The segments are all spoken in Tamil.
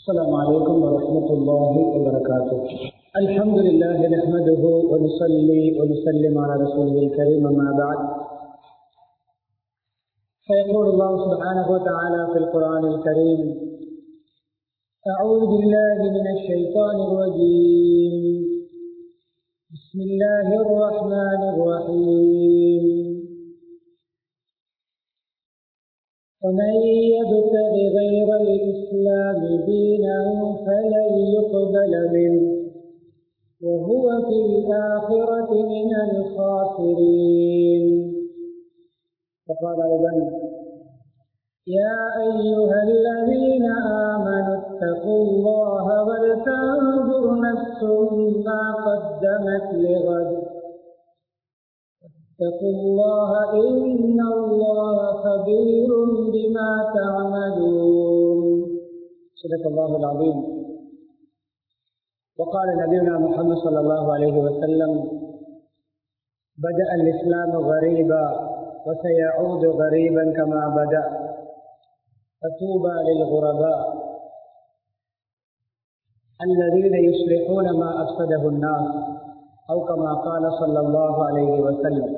السلام عليكم ورحمة الله وبركاته الحمد لله نحمده ونصلي ونسلم على رسوله الكريم أما بعد فيقول الله سبحانه وتعالى في القرآن الكريم أعوذ بالله من الشيطان الرجيم بسم الله الرحمن الرحيم ومن يبتغ غير الإسلام دينا فلن يقبل منه وهو في الآخرة من الخاسرين وقال أيضا يا أيها الذين آمنوا اتقوا الله ولتنظر نفس ما قدمت لغد اتقوا الله إن الله خبير بما تعملون صدق الله العظيم وقال نبينا محمد صلى الله عليه وسلم بدأ الإسلام غريبا وسيعود غريبا كما بدأ فطوبى للغرباء الذين يصلحون ما أفسده الناس أو كما قال صلى الله عليه وسلم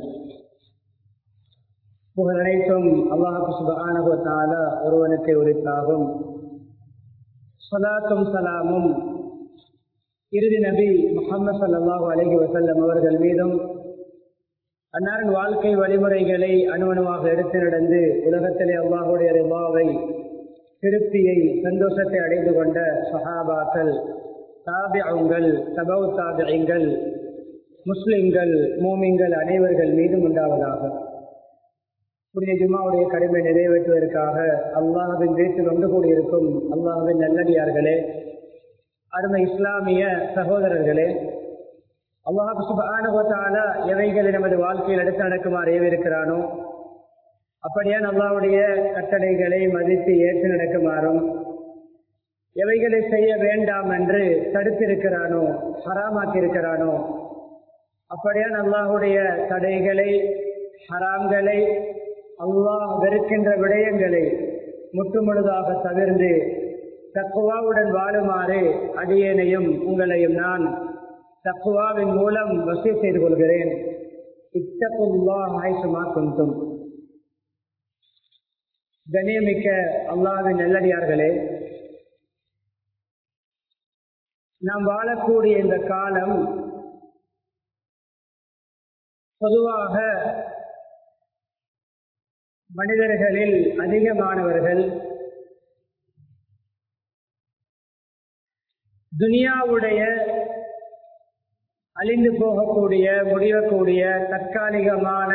புகழனைத்தும் அல்லாஹு சுபஹானஹு தஆலா ஒருவனுக்கு உரித்தாகும் சலாத்தும் சலாமும் இறுதி நபி முகமது சல்லாஹூ அலஹி வசல்லம் அவர்கள் மீதும் அன்னாரின் வாழ்க்கை வழிமுறைகளை அணுவணுவாக எடுத்து நடந்து உலகத்திலே அல்லாஹுடைய ரிபாவை திருப்தியை சந்தோஷத்தை அடைந்து கொண்ட சஹாபாக்கள் தாபியங்கள் தபவு தாபியங்கள் முஸ்லிம்கள் மோமிங்கள் அனைவர்கள் மீதும் உண்டாவதாக புனித ஜுமாவுடைய கடமை நிறைவேற்றுவதற்காக அல்லாஹின் வீட்டில் ஒன்று கூடியிருக்கும் அல்லாஹின் நல்லடியார்களே அருமை இஸ்லாமிய சகோதரர்களே அல்லாஹு சுபானுகத்தால எவைகளை நமது வாழ்க்கையில் எடுத்து நடக்குமாறு ஏவிருக்கிறானோ அப்படியான் அல்லாவுடைய கட்டளைகளை மதித்து ஏற்று நடக்குமாறும் எவைகளை செய்ய வேண்டாம் என்று தடுத்திருக்கிறானோ ஹராமாக்கி இருக்கிறானோ அப்படியான் அல்லாஹுடைய தடைகளை ஹராம்களை அல்லாஹ் வெறுக்கின்ற விடயங்களை முற்றுமுழுதாக தவிர்ந்து தக்குவாவுடன் வாழுமாறு அடியேனையும் உங்களையும் நான் தக்குவாவின் மூலம் வசதி செய்து கொள்கிறேன் இத்தகுல்லா ஆயுசுமா குந்தும் கண்ணியமிக்க அல்லாவின் நல்லடியார்களே நாம் வாழக்கூடிய இந்த காலம் பொதுவாக மனிதர்களில் அதிகமானவர்கள் துனியாவுடைய அழிந்து போகக்கூடிய முடியக்கூடிய தற்காலிகமான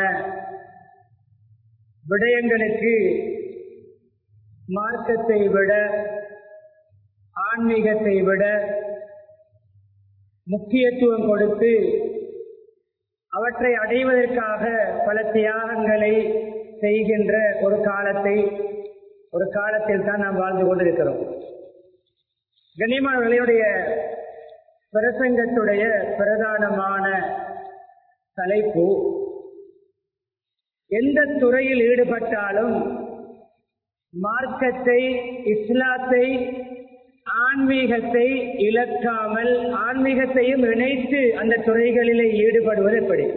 விடயங்களுக்கு மார்க்கத்தை விட ஆன்மீகத்தை விட முக்கியத்துவம் கொடுத்து அவற்றை அடைவதற்காக பல தியாகங்களை செய்கின்ற ஒரு காலத்தை ஒரு காலத்தில் தான் நாம் வாழ்ந்து கொண்டிருக்கிறோம் கண்ணியமானவர்களுடைய பிரசங்கத்துடைய பிரதானமான தலைப்பு எந்த துறையில் ஈடுபட்டாலும் மார்க்கத்தை இஸ்லாத்தை ஆன்மீகத்தை இழக்காமல் ஆன்மீகத்தையும் இணைத்து அந்த துறைகளிலே ஈடுபடுவது எப்படி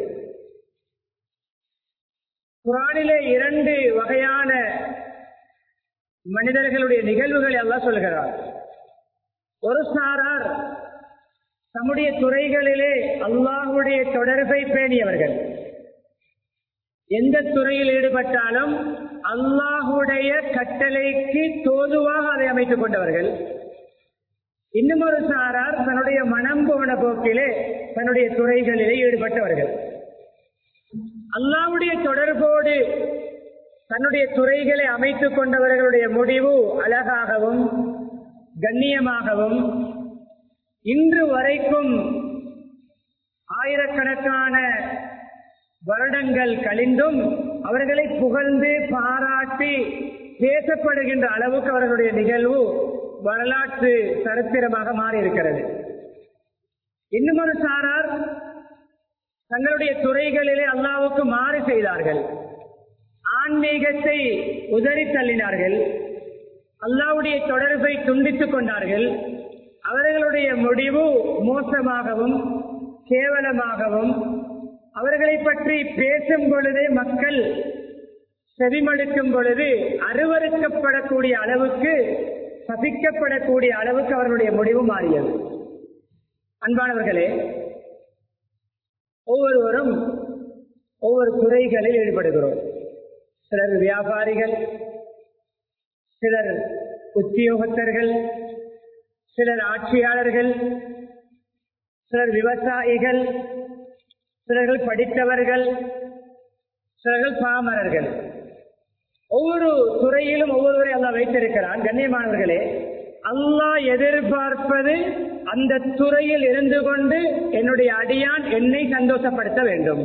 குரானிலே இரண்டு வகையான மனிதர்களுடைய நிகழ்வுகளை எல்லாம் சொல்கிறார் ஒரு சாரார் தம்முடைய துறைகளிலே அல்லாஹுடைய தொடர்பை பேணியவர்கள் எந்த துறையில் ஈடுபட்டாலும் அல்லாஹுடைய கட்டளைக்கு தோதுவாக அதை அமைத்துக் கொண்டவர்கள் இன்னும் ஒரு சாரார் தன்னுடைய மனம் போன போக்கிலே தன்னுடைய துறைகளிலே ஈடுபட்டவர்கள் அல்லாவுடைய தொடர்போடு தன்னுடைய துறைகளை அமைத்துக் கொண்டவர்களுடைய முடிவு அழகாகவும் கண்ணியமாகவும் இன்று வரைக்கும் ஆயிரக்கணக்கான வருடங்கள் கழிந்தும் அவர்களை புகழ்ந்து பாராட்டி பேசப்படுகின்ற அளவுக்கு அவர்களுடைய நிகழ்வு வரலாற்று சரித்திரமாக மாறி இருக்கிறது இன்னும் ஒரு சாரார் தங்களுடைய துறைகளிலே அல்லாவுக்கு மாறு செய்தார்கள் ஆன்மீகத்தை உதறி தள்ளினார்கள் அல்லாவுடைய தொடர்பை துண்டித்துக் கொண்டார்கள் அவர்களுடைய முடிவு மோசமாகவும் கேவலமாகவும் அவர்களை பற்றி பேசும் பொழுதே மக்கள் செவிமடுக்கும் பொழுது அருவறுக்கப்படக்கூடிய அளவுக்கு சபிக்கப்படக்கூடிய அளவுக்கு அவர்களுடைய முடிவு மாறியது அன்பானவர்களே ஒவ்வொருவரும் ஒவ்வொரு துறைகளில் ஈடுபடுகிறோம் சிலர் வியாபாரிகள் சிலர் உத்தியோகத்தர்கள் சிலர் ஆட்சியாளர்கள் சிலர் விவசாயிகள் சிலர்கள் படித்தவர்கள் சிலர்கள் பாமரர்கள் ஒவ்வொரு துறையிலும் ஒவ்வொருவரை அல்லாஹ் வைத்திருக்கிறான் கண்ணியமானவர்களே அல்லாஹ் எதிர்பார்ப்பது அந்த துறையில் இருந்து கொண்டு என்னுடைய அடியான் என்னை சந்தோஷப்படுத்த வேண்டும்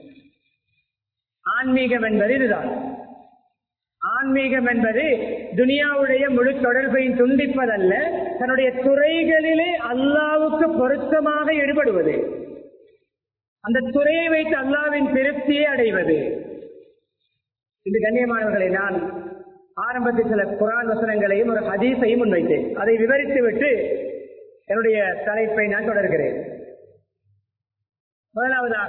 ஆன்மீகம் என்பது இதுதான் ஆன்மீகம் என்பது துனியாவுடைய முழு தொடர்பையும் துண்டிப்பதல்ல தன்னுடைய துறைகளிலே அல்லாவுக்கு பொருத்தமாக ஈடுபடுவது அந்த துறையை வைத்து அல்லாவின் திருப்தியை அடைவது இது கண்ணியமானவர்களை நான் ஆரம்பத்தில் சில குரான் வசனங்களையும் ஒரு ஹதீஸையும் முன்வைத்தேன் அதை விவரித்து விட்டு என்னுடைய தலைப்பை நான் தொடர்கிறேன் முதலாவதாக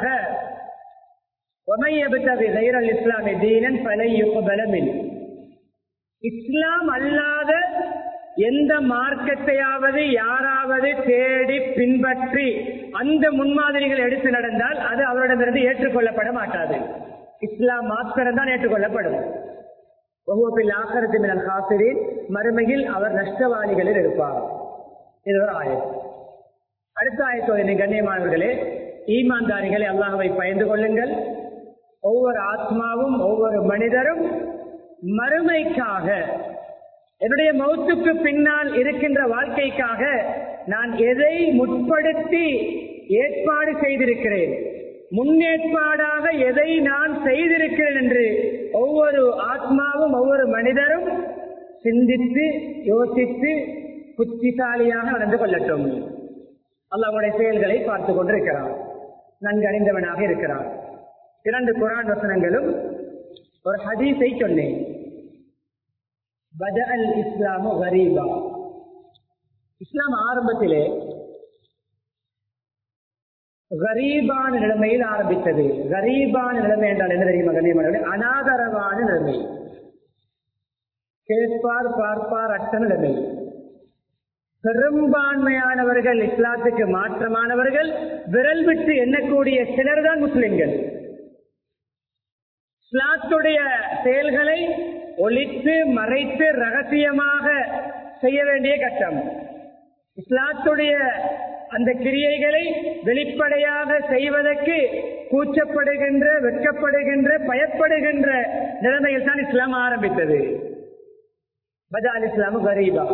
இஸ்லாமி தீனன் பலையுபலமின் இஸ்லாம் அல்லாத எந்த மார்க்கத்தையாவது யாராவது தேடி பின்பற்றி அந்த முன்மாதிரிகள் எடுத்து நடந்தால் அது அவரிடமிருந்து ஏற்றுக்கொள்ளப்பட மாட்டாது இஸ்லாம் மாத்திரம் தான் ஏற்றுக்கொள்ளப்படும் வகுப்பில் ஆக்கரத்து மினல் காசிரின் மறுமையில் அவர் நஷ்டவாளிகளில் இருப்பார் இது ஒரு ஆயம் அடுத்த ஆயத்தோடு கண்ணியமானவர்களே ஈமான்தாரிகளை அல்லாஹவை பயந்து கொள்ளுங்கள் ஒவ்வொரு ஆத்மாவும் ஒவ்வொரு மனிதரும் மறுமைக்காக என்னுடைய மௌத்துக்கு பின்னால் இருக்கின்ற வாழ்க்கைக்காக நான் எதை முற்படுத்தி ஏற்பாடு செய்திருக்கிறேன் முன்னேற்பாடாக எதை நான் செய்திருக்கிறேன் என்று ஒவ்வொரு ஆத்மாவும் ஒவ்வொரு மனிதரும் சிந்தித்து யோசித்து புத்திசாலியாக நடந்து கொள்ளட்டும் அல்லாவுடைய செயல்களை பார்த்து கொண்டிருக்கிறான் நன்கு அறிந்தவனாக இருக்கிறான் இரண்டு குரான் வசனங்களும் ஒரு ஹதீஸை சொன்னேன் பத அல் இஸ்லாமு கரீபா இஸ்லாம் ஆரம்பத்திலே கரீபான நிலைமையில் ஆரம்பித்தது கரீபான நிலைமை என்றால் என்ன தெரியுமா கண்ணியமான அனாதரவான நிலைமை கேட்பார் பார்ப்பார் அற்ற நிலைமை பெரும்பான்மையானவர்கள் இஸ்லாத்துக்கு மாற்றமானவர்கள் விரல் விட்டு எண்ணக்கூடிய சிலர் தான் முஸ்லிம்கள் இஸ்லாத்துடைய செயல்களை ஒழித்து மறைத்து ரகசியமாக செய்ய வேண்டிய கட்டம் இஸ்லாத்துடைய அந்த கிரியைகளை வெளிப்படையாக செய்வதற்கு கூச்சப்படுகின்ற வெட்கப்படுகின்ற பயப்படுகின்ற நிலைமையில் தான் இஸ்லாம் ஆரம்பித்தது பஜால் இஸ்லாம் கரீபா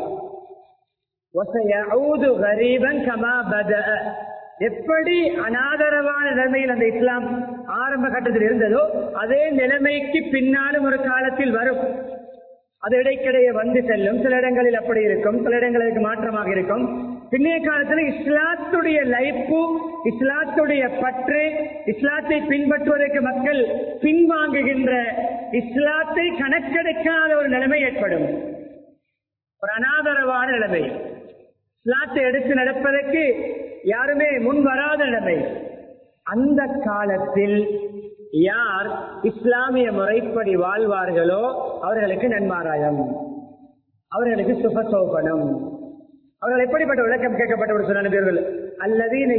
எப்படி அனாதரவான நிலைமையில் அந்த இஸ்லாம் ஆரம்ப கட்டத்தில் இருந்ததோ அதே நிலைமைக்கு பின்னாலும் ஒரு காலத்தில் வரும் அது இடைக்கிடையே வந்து செல்லும் சில இடங்களில் அப்படி இருக்கும் சில இடங்களுக்கு மாற்றமாக இருக்கும் பின்னைய காலத்தில் இஸ்லாத்துடைய லைப்பு இஸ்லாத்துடைய பற்று இஸ்லாத்தை பின்பற்றுவதற்கு மக்கள் பின்வாங்குகின்ற இஸ்லாத்தை கணக்கெடுக்காத ஒரு நிலைமை ஏற்படும் ஒரு அனாதரவான நிலைமை இஸ்லாத்தை எடுத்து நடப்பதற்கு யாருமே முன் வராத நிலைமை அந்த காலத்தில் யார் இஸ்லாமிய முறைப்படி வாழ்வார்களோ அவர்களுக்கு நன்மாராயம் அவர்களுக்கு சுபசோபனம் அவர்கள் எப்படிப்பட்ட விளக்கம் கேட்கப்பட்ட சொன்ன நபியர்கள் அல்லதீன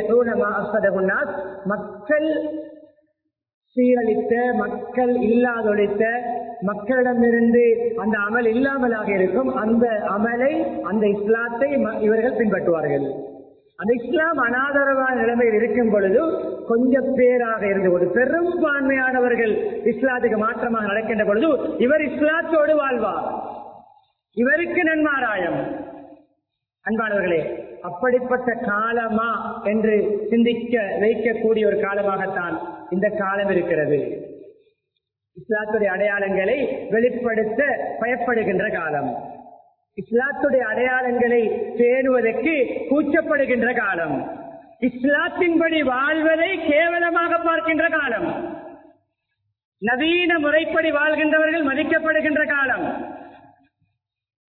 மக்கள் சீரழித்த மக்கள் இல்லாதொழித்த மக்களிடமிருந்து அந்த அமல் இல்லாமலாக இருக்கும் அந்த அமலை அந்த இஸ்லாத்தை இவர்கள் பின்பற்றுவார்கள் அந்த இஸ்லாம் அனாதரவான நிலைமையில் இருக்கும் பொழுது கொஞ்சம் பேராக இருந்து ஒரு பெரும்பான்மையானவர்கள் இஸ்லாத்துக்கு மாற்றமாக நடக்கின்ற பொழுது இவர் இஸ்லாத்தோடு வாழ்வார் இவருக்கு நன்மாராயம் அன்பானவர்களே அப்படிப்பட்ட காலமா என்று சிந்திக்க வைக்கக்கூடிய ஒரு காலமாகத்தான் இந்த காலம் இருக்கிறது இஸ்லாத்துடைய அடையாளங்களை வெளிப்படுத்த பயப்படுகின்ற காலம் இஸ்லாத்துடைய அடையாளங்களை பேணுவதற்கு கூச்சப்படுகின்ற காலம் இஸ்லாத்தின்படி வாழ்வதை கேவலமாக பார்க்கின்ற காலம் நவீன முறைப்படி வாழ்கின்றவர்கள் மதிக்கப்படுகின்ற காலம்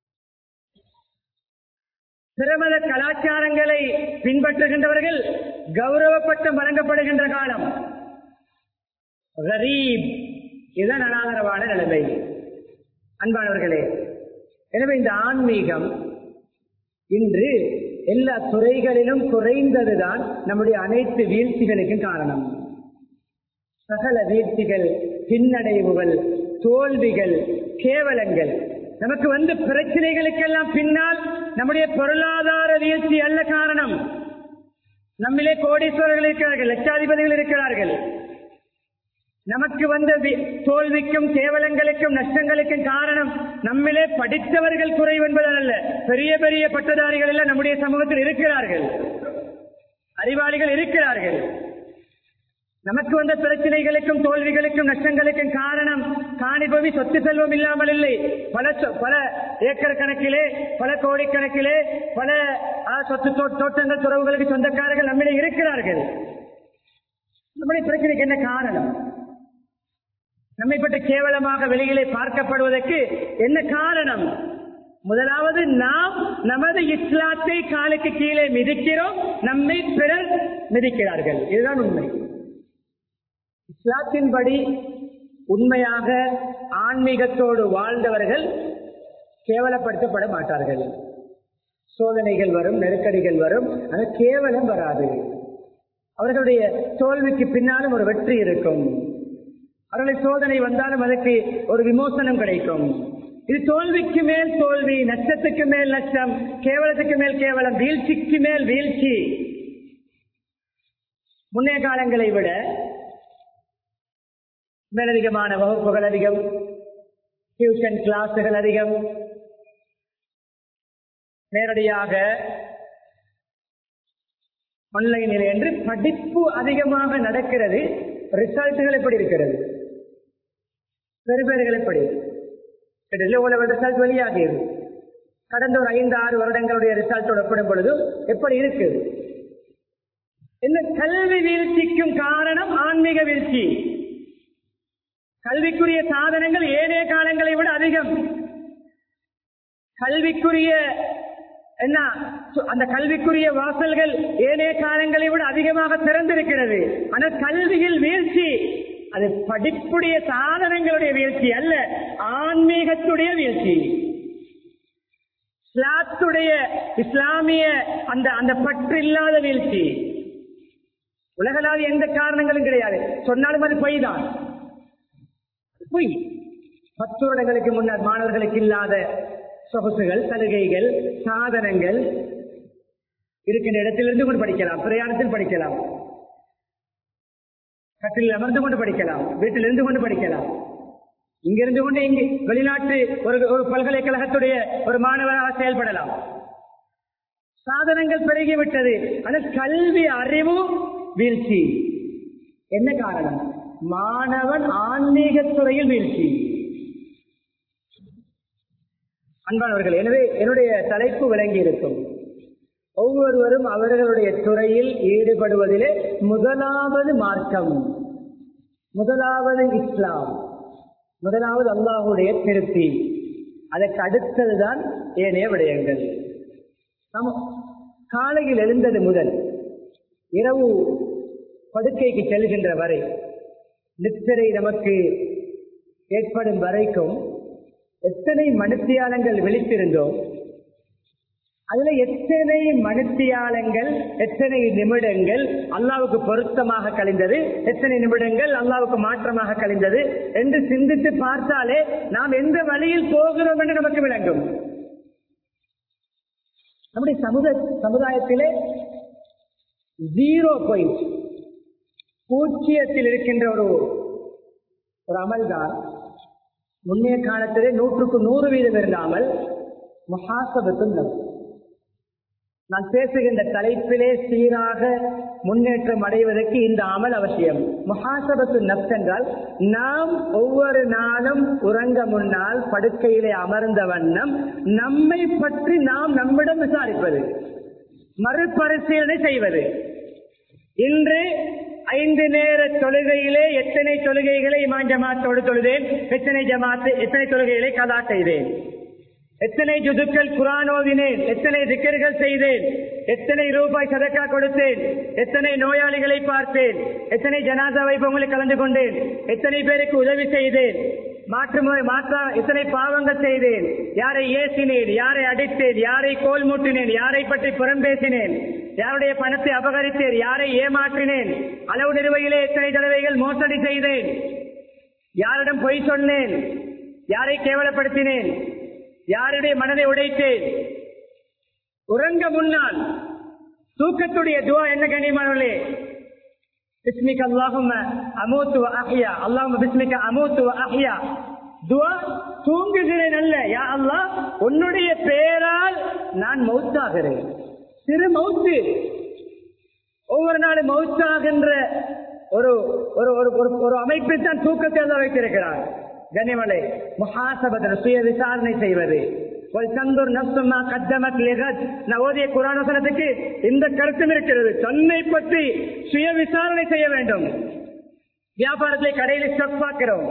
பிரமத கலாச்சாரங்களை பின்பற்றுகின்றவர்கள் கௌரவப்பட்டம் வழங்கப்படுகின்ற காலம் கரீப் இதுதான் அனாதரவான நிலைமை அன்பானவர்களே எனவே இந்த ஆன்மீகம் இன்று எல்லா துறைகளிலும் குறைந்ததுதான் நம்முடைய அனைத்து வீழ்ச்சிகளுக்கும் காரணம் சகல வீழ்ச்சிகள் பின்னடைவுகள் தோல்விகள் கேவலங்கள் நமக்கு வந்து பிரச்சனைகளுக்கெல்லாம் பின்னால் நம்முடைய பொருளாதார வீழ்ச்சி அல்ல காரணம் நம்மிலே கோடீஸ்வரர்கள் இருக்கிறார்கள் லட்சாதிபதிகள் இருக்கிறார்கள் நமக்கு வந்த வி- தோல்விக்கும் கேவலங்களுக்கும் நஷ்டங்களுக்கும் காரணம் நம்மிலே படித்தவர்கள் குறைவு என்பதல்ல பெரிய பெரிய பட்டதாரிகள் எல்லாம் நம்முடைய சமூகத்தில் இருக்கிறார்கள் அறிவாளிகள் இருக்கிறார்கள் நமக்கு வந்த பிரச்சனைகளுக்கும் தோல்விகளுக்கும் நஷ்டங்களுக்கும் காரணம் காணிபவி சொத்து செல்வம் இல்லாமல் இல்லை பல சொ- பல ஏக்கர் கணக்கிலே பல கோடிக்கணக்கிலே பல ஆ, சொத்து தோ- தோட்டங்கள் துறவுகளுக்கு சொந்தக்காரர்கள் நம்மிலே இருக்கிறார்கள் நம்முடைய பிரச்சனைக்கு என்ன காரணம் நம்மை பற்றி கேவலமாக வெளியிலே பார்க்கப்படுவதற்கு என்ன காரணம் முதலாவது நாம் நமது இஸ்லாத்தை காலுக்கு கீழே மிதிக்கிறோம் நம்மை பிறர் மிதிக்கிறார்கள் இதுதான் உண்மை இஸ்லாத்தின்படி உண்மையாக ஆன்மீகத்தோடு வாழ்ந்தவர்கள் கேவலப்படுத்தப்பட மாட்டார்கள் சோதனைகள் வரும் நெருக்கடிகள் வரும் அது கேவலம் வராது அவர்களுடைய தோல்விக்கு பின்னாலும் ஒரு வெற்றி இருக்கும் அவர்களுடைய சோதனை வந்தாலும் அதற்கு ஒரு விமோசனம் கிடைக்கும் இது தோல்விக்கு மேல் தோல்வி நஷ்டத்துக்கு மேல் நஷ்டம் கேவலத்துக்கு மேல் கேவலம் வீழ்ச்சிக்கு மேல் வீழ்ச்சி முன்னைய காலங்களை விட மேலதிகமான வகுப்புகள் அதிகம் டியூஷன் கிளாஸுகள் அதிகம் நேரடியாக ஆன்லைனில் என்று படிப்பு அதிகமாக நடக்கிறது ரிசல்ட்டுகள் எப்படி இருக்கிறது பெறுபேறுகள் எப்படி ரிசல்ட் வெளியாகியது கடந்த ஒரு ஐந்து ஆறு வருடங்களுடைய ரிசல்ட்டோடு ஒப்பிடும் பொழுது எப்படி இருக்குது இந்த கல்வி வீழ்ச்சிக்கும் காரணம் ஆன்மீக வீழ்ச்சி கல்விக்குரிய சாதனங்கள் ஏனைய காலங்களை விட அதிகம் கல்விக்குரிய என்ன சு- அந்த கல்விக்குரிய வாசல்கள் ஏனைய காலங்களை விட அதிகமாக திறந்திருக்கிறது ஆனால் கல்வியில் வீழ்ச்சி அது படிப்புடைய சாதனங்களுடைய வீழ்ச்சி அல்ல ஆன்மீகத்துடைய வீழ்ச்சி இஸ்லாத்துடைய இஸ்லாமிய அந்த அந்த பற்று இல்லாத வீழ்ச்சி உலகளாவிய எந்த காரணங்களும் கிடையாது சொன்னாலும் அது பொய் தான் பொய் பத்து வருடங்களுக்கு முன்னர் மாணவர்களுக்கு இல்லாத சொகுசுகள் சலுகைகள் சாதனங்கள் இருக்கின்ற இடத்திலிருந்து கொண்டு படிக்கலாம் பிரயாணத்தில் படிக்கலாம் கட்டில் அமர்ந்து கொண்டு படிக்கலாம் வீட்டில் இருந்து கொண்டு படிக்கலாம் இங்கிருந்து கொண்டு இங்கு வெளிநாட்டு ஒரு ஒரு பல்கலைக்கழகத்துடைய ஒரு மாணவராக செயல்படலாம் சாதனங்கள் பெருகிவிட்டது ஆனால் கல்வி அறிவு வீழ்ச்சி என்ன காரணம் மாணவன் ஆன்மீகத் துறையில் வீழ்ச்சி அன்பானவர்கள் எனவே என்னுடைய தலைப்பு விளங்கி இருக்கும் ஒவ்வொருவரும் அவர்களுடைய துறையில் ஈடுபடுவதிலே முதலாவது மார்க்கம் முதலாவது இஸ்லாம் முதலாவது அல்லாஹுடைய திருப்தி அதற்கு அடுத்ததுதான் ஏனைய விடயங்கள் நாம் காலையில் எழுந்தது முதல் இரவு படுக்கைக்கு செல்கின்ற வரை நித்திரை நமக்கு ஏற்படும் வரைக்கும் எத்தனை மனுத்தியாலங்கள் விழித்திருந்தோம் அதுல எத்தனை மனுத்தியாலங்கள் எத்தனை நிமிடங்கள் அல்லாவுக்கு பொருத்தமாக கழிந்தது எத்தனை நிமிடங்கள் அல்லாவுக்கு மாற்றமாக கழிந்தது என்று சிந்தித்து பார்த்தாலே நாம் எந்த வழியில் போகிறோம் என்று நமக்கு விளங்கும் நம்முடைய சமுத சமுதாயத்திலே ஜீரோ பாயிண்ட் பூஜ்ஜியத்தில் இருக்கின்ற ஒரு ஒரு அமல்தான் முன்னைய காலத்திலே நூற்றுக்கு நூறு வீதம் இருந்தாமல் முஹாசபத்தும் நான் பேசுகின்ற தலைப்பிலே சீராக முன்னேற்றம் அடைவதற்கு இந்த அமல் அவசியம் முஹாசபத்து நப்ஸ் என்றால் நாம் ஒவ்வொரு நாளும் உறங்க முன்னால் படுக்கையிலே அமர்ந்த வண்ணம் நம்மை பற்றி நாம் நம்மிடம் விசாரிப்பது மறுபரிசீலனை செய்வது இன்று ஐந்து நேர தொழுகையிலே எத்தனை தொழுகைகளை இமான் ஜமாத்தோடு தொழுதேன் எத்தனை ஜமாத்து எத்தனை தொழுகைகளை கதா செய்தேன் எத்தனை ஜுதுக்கள் குரான் ஓதினேன் எத்தனை திக்கர்கள் செய்தேன் எத்தனை ரூபாய் சதக்கா கொடுத்தேன் எத்தனை நோயாளிகளை பார்த்தேன் எத்தனை ஜனாதா வைபவங்களில் கலந்து கொண்டேன் எத்தனை பேருக்கு உதவி செய்தேன் மாற்று முறை மாற்றா எத்தனை பாவங்கள் செய்தேன் யாரை ஏசினேன் யாரை அடித்தேன் யாரை கோல் மூட்டினேன் யாரை பற்றி புறம் பேசினேன் யாருடைய பணத்தை அபகரித்தேன் யாரை ஏமாற்றினேன் அளவு நிறுவையிலே எத்தனை தடவைகள் மோசடி செய்தேன் யாரிடம் பொய் சொன்னேன் யாரை கேவலப்படுத்தினேன் யாருடைய மனதை உடைத்தேன் உறங்க முன்னால் தூக்கத்துடைய துவா என்ன கண்ணியமானவர்களே பிஸ்மிக் அல்லாஹும்ம அமூத்து வ அஹ்யா அல்லாஹும்ம பிஸ்மிக அமூத்து வ அஹ்யா துவா தூங்குகிறேன் அல்ல யா அல்லாஹ் உன்னுடைய பெயரால் நான் மௌத்தாகிறேன் சிறு மௌத்து ஒவ்வொரு நாளும் மௌத்தாகின்ற ஒரு ஒரு ஒரு ஒரு- ஒரு அமைப்பில் தான் தூக்கத்தை எல்லாம் வைத்திருக்கிறார் கனிமலை முஹாசபத்தில் சுய விசாரணை செய்வது ஒரு சந்தூர் நப்சுமா கத்தமத் லிகத் நான் ஓதிய குரான் வசனத்துக்கு இந்த கருத்தும் இருக்கிறது தன்னை பற்றி சுய விசாரணை செய்ய வேண்டும் வியாபாரத்திலே கடையில் ஸ்டக் பார்க்கிறோம்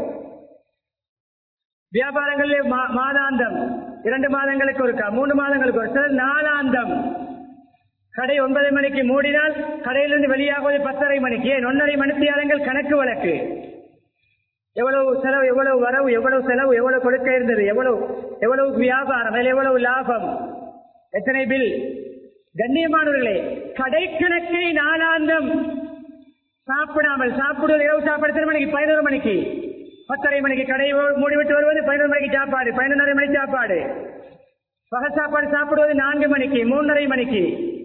வியாபாரங்களிலே மா- மாதாந்தம் இரண்டு மாதங்களுக்கு ஒருக்கா மூன்று மாதங்களுக்கு ஒரு சிலர் நாளாந்தம் கடை ஒன்பது மணிக்கு மூடினால் கடையிலிருந்து வெளியாகுவது பத்தரை மணிக்கு ஏன் ஒன்றரை மணித்தியாலங்கள் கணக்கு வழக்கு எவ்வளவு செலவு எவ்வளவு வரவு எவ்வளவு செலவு எவ்வளவு கொடுக்க இருந்தது எவ்வளவு எவ்வளவு வியாபாரம் அதில் எவ்வளவு லாபம் எத்தனை பில் கண்ணியமானவர்களே கடை கணக்கை நாளாந்தம் சாப்பிடாமல் சாப்பிடுவது இரவு சாப்பாடு எத்தனை மணிக்கு பதினோரு மணிக்கு பத்தரை மணிக்கு கடை மூடிவிட்டு வருவது பதினோரு மணிக்கு சாப்பாடு பதினொன்றரை மணிக்கு சாப்பாடு பகல் சாப்பாடு சாப்பிடுவது நான்கு மணிக்கு மூன்றரை மணிக்கு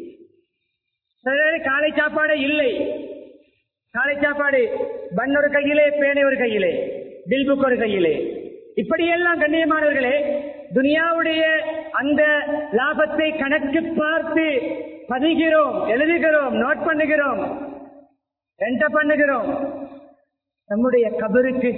சில நேரம் காலை சாப்பாடு இல்லை காலை சாப்பாடு பன் ஒரு கையிலே பேனை ஒரு கையிலே பில் புக் ஒரு கையிலே இப்படியெல்லாம் கண்ணியமானவர்களே துனியாவுடைய அந்த லாபத்தை கணக்கு பார்த்து பதிகிறோம் எழுதுகிறோம் நோட் பண்ணுகிறோம் என்டர் பண்ணுகிறோம் நம்முடைய கபருக்கு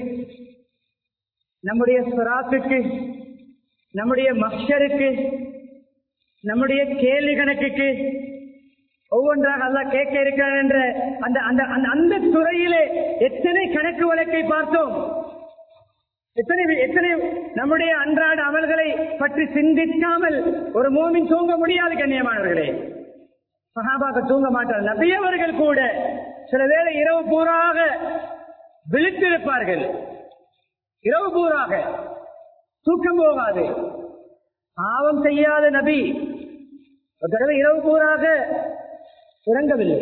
நம்முடைய சுறாத்துக்கு நம்முடைய மக்ஷருக்கு நம்முடைய கேள்வி கணக்குக்கு ஒவ்வொன்றாக அல்லாஹ் கேட்க இருக்கிறார் என்ற அந்த அந்த அந்த- அந்த துறையிலே எத்தனை கணக்கு வழக்கை பார்த்தோம் எத்தனை எத்தனை நம்முடைய அன்றாட அமல்களை பற்றி சிந்திக்காமல் ஒரு மோமின் தூங்க முடியாது கண்ணியமானவர்களே சஹாபாக்க தூங்க மாட்டார் நபியவர்கள் கூட சில வேளை இரவு பூராக விழித்திருப்பார்கள் இரவு பூராக தூக்கம் போகாது பாவம் செய்யாத நபி ஒரு தடவை இரவு பூராக உறங்கவில்லை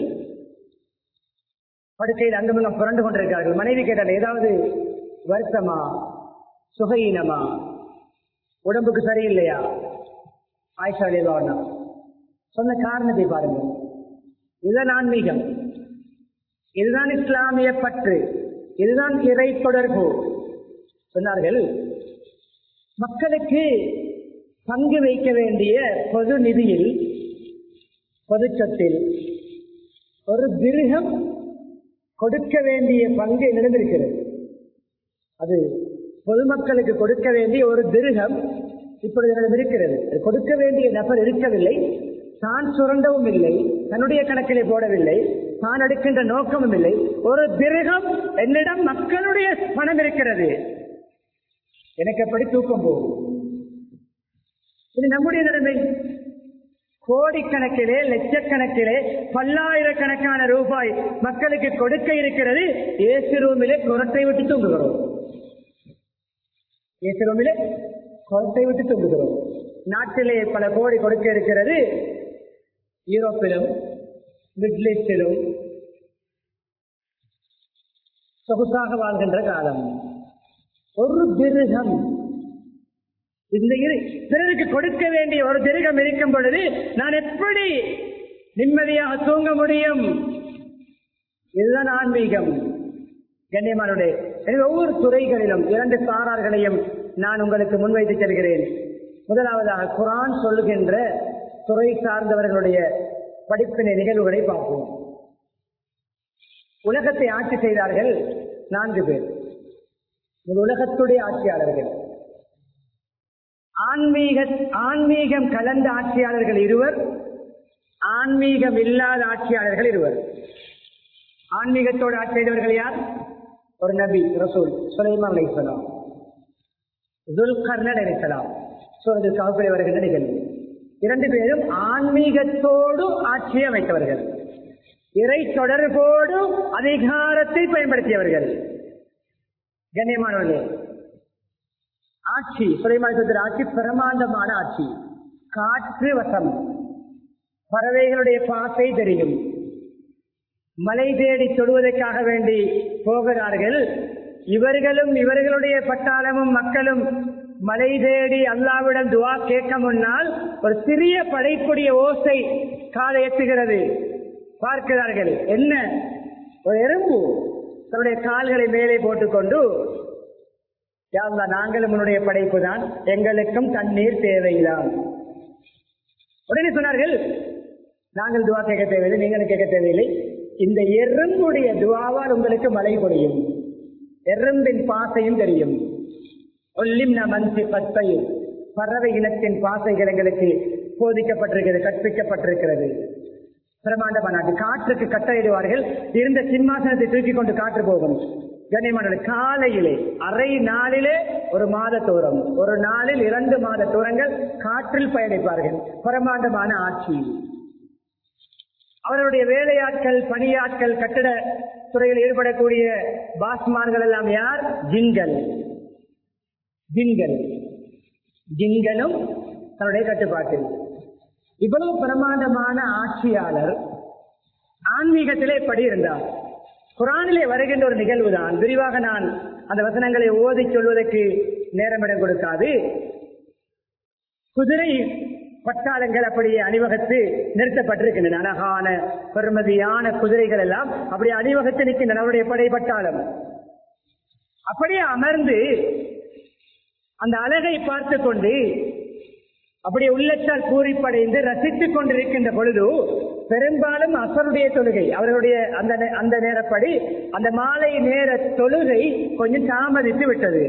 படுக்கையில் அங்குமிங்கும் புரண்டு கொண்டிருக்கிறார்கள் மனைவி கேட்டால் ஏதாவது வருத்தமா சுகையினமா உடம்புக்கு சரியில்லையா ஆயிஷா அலிவானா சொன்ன காரணத்தை பாருங்கள் இதுதான் ஆன்மீகம் இதுதான் இஸ்லாமிய பற்று இதுதான் இறை தொடர்பு சொன்னார்கள் மக்களுக்கு பங்கு வைக்க வேண்டிய பொது நிதியில் பொது சொத்தில் ஒரு திருகம் கொடுக்க வேண்டிய பங்கு என்னிடம் இருக்கிறது அது பொதுமக்களுக்கு கொடுக்க வேண்டிய ஒரு திருகம் இப்பொழுது என்னிடம் இருக்கிறது அது கொடுக்க வேண்டிய நபர் இருக்கவில்லை தான் சுரண்டவும் இல்லை தன்னுடைய கணக்கிலே போடவில்லை தான் எடுக்கின்ற நோக்கமும் இல்லை ஒரு திருகம் என்னிடம் மக்களுடைய பணம் இருக்கிறது எனக்கு எப்படி தூக்கம் போகும் இது நம்முடைய நிலைமை கோடிக்கணக்கிலே லட்சக்கணக்கிலே பல்லாயிரக்கணக்கான ரூபாய் மக்களுக்கு கொடுக்க இருக்கிறது ஏசி ரூமிலே குரட்டை விட்டு தூங்குகிறோம் ஏசி ரூமிலே குரட்டை விட்டு தூங்குகிறோம் நாட்டிலே பல கோடி கொடுக்க இருக்கிறது யூரோப்பிலும் மிடில் ஈஸ்டிலும் சொகுசாக வாழ்கின்ற காலம் ஒரு திருகம் இந்த இரு- பிறருக்கு கொடுக்க வேண்டிய ஒரு திருகம் இருக்கும் பொழுது நான் எப்படி நிம்மதியாக தூங்க முடியும் இதுதான் ஆன்மீகம் கண்ணியமானுடைய எனவே ஒவ்வொரு துறைகளிலும் இரண்டு சாரார்களையும் நான் உங்களுக்கு முன்வைத்து செல்கிறேன் முதலாவதாக குரான் சொல்லுகின்ற துறை சார்ந்தவர்களுடைய படிப்பினை நிகழ்வுகளை பார்ப்போம் உலகத்தை ஆட்சி செய்தார்கள் நான்கு பேர் இந்த உலகத்துடைய ஆட்சியாளர்கள் ஆன்மீக ஆன்மீகம் கலந்த ஆட்சியாளர்கள் இருவர் ஆன்மீகம் இல்லாத ஆட்சியாளர்கள் இருவர் ஆன்மீகத்தோடு ஆட்சி செய்தவர்கள் யார் ஒரு நபி ரசூல் சுலைமான் அலைஹிஸ்ஸலாம் துல்கர்னன் அலைஹிஸ்ஸலாம் சூரது காப்பில் வருகின்ற நிகழ்வு இரண்டு பேரும் ஆன்மீகத்தோடு ஆட்சி அமைத்தவர்கள் இறை தொடர்போடு அதிகாரத்தை பயன்படுத்தியவர்கள் கண்ணியமானவர்களே ஆட்சி சுலைமானத்தின் ஆட்சி பிரமாண்டமான ஆட்சி காற்று வசம் பறவைகளுடைய பாசை தெரியும் மலை தேடி தொடுவதற்காக வேண்டி போகிறார்கள் இவர்களும் இவர்களுடைய பட்டாளமும் மக்களும் மலை தேடி அல்லாவிடம் துவா கேட்க முன்னால் ஒரு சிறிய படைப்புடைய ஓசை காலை எத்துகிறது பார்க்கிறார்கள் என்ன ஒரு எறும்பு தன்னுடைய கால்களை மேலே போட்டுக்கொண்டு யாழ்லா நாங்களும் உன்னுடைய படைப்பு தான் எங்களுக்கும் தண்ணீர் தேவைதான் உடனே சொன்னார்கள் நாங்கள் துவா கேட்க தேவையில்லை நீங்களும் கேட்க தேவையில்லை இந்த எறும்புடைய துவாவால் உங்களுக்கு மழை பொழியும் எறும்பின் பாசையும் தெரியும் ஒல்லிம் மந்தி பத்தையும் பறவை இனத்தின் பாசைகள் எங்களுக்கு போதிக்கப்பட்டிருக்கிறது கற்பிக்கப்பட்டிருக்கிறது பிரமாண்டமான நாட்டு காற்றுக்கு கட்டளையிடுவார்கள் இருந்த சிம்மாசனத்தை தூக்கி கொண்டு காற்று போகும் கண்ணியமான காலையிலே அரை நாளிலே ஒரு மாத தூரம் ஒரு நாளில் இரண்டு மாத தூரங்கள் காற்றில் பயணிப்பார்கள் பிரமாண்டமான ஆட்சி அவர்களுடைய வேலையாட்கள் பணியாட்கள் கட்டிட துறையில் ஈடுபடக்கூடிய பாஸ்மார்கள் எல்லாம் யார் ஜின்கள் ஜின்கள் ஜின்களும் தன்னுடைய கட்டுப்பாட்டில் இவ்வளவு பிரமாண்டமான ஆட்சியாளர் ஆன்மீகத்திலே படி இருந்தார் குரானிலே வருகின்ற ஒரு நிகழ்வுதான் விரிவாக நான் அந்த வசனங்களை ஓதி சொல்வதற்கு நேரமிடம் கொடுக்காது குதிரை பட்டாளங்கள் அப்படியே அணிவகுத்து நிறுத்தப்பட்டிருக்கின்றன அழகான பெருமதியான குதிரைகள் எல்லாம் அப்படியே அணிவகுத்து நிற்கின்றன அவருடைய படை பட்டாளம் அப்படியே அமர்ந்து அந்த அழகை பார்த்து கொண்டு அப்படியே உள்ளத்தால் பூரிப்படைந்து ரசித்துக் கொண்டிருக்கின்ற பொழுது பெரும்பாலும் அசருடைய தொழுகை அவர்களுடைய அந்த நே- அந்த நேரப்படி அந்த மாலை நேர தொழுகை கொஞ்சம் தாமதித்து விட்டது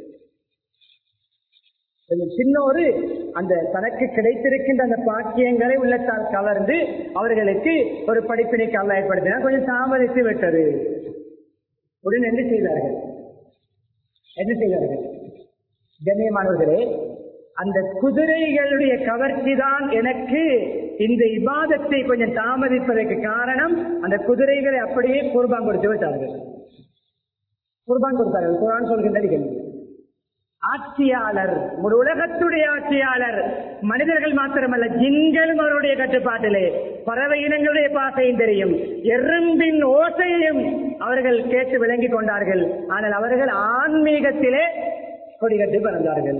கொஞ்சம் சின்னோரு அந்த தனக்கு கிடைத்திருக்கின்ற அந்த பாக்கியங்களை உள்ளத்தால் கவர்ந்து அவர்களுக்கு ஒரு படிப்பினைக்கு அல்ல ஏற்படுத்தினால் கொஞ்சம் தாமதித்து விட்டது உடனே என்ன செய்தார்கள் என்ன செய்தார்கள் கண்ணியமானவர்களே அந்த குதிரைகளுடைய கவர்ச்சி தான் எனக்கு இந்த இபாதத்தை கொஞ்சம் தாமதிப்பதற்கு காரணம் அந்த குதிரைகளை அப்படியே குர்பான் கொடுத்து விட்டார்கள் குர்பான் கொடுத்தார்கள் குரான் சொல்கின்ற நிகழ்வு ஆட்சியாளர் ஒரு உலகத்துடைய ஆட்சியாளர் மனிதர்கள் மாத்திரமல்ல ஜின்களும் அவருடைய கட்டுப்பாட்டிலே பறவை இனங்களுடைய பாசையும் தெரியும் எறும்பின் ஓசையையும் அவர்கள் கேட்டு விளங்கிக் கொண்டார்கள் ஆனால் அவர்கள் ஆன்மீகத்திலே கொடிகட்டி பறந்தார்கள்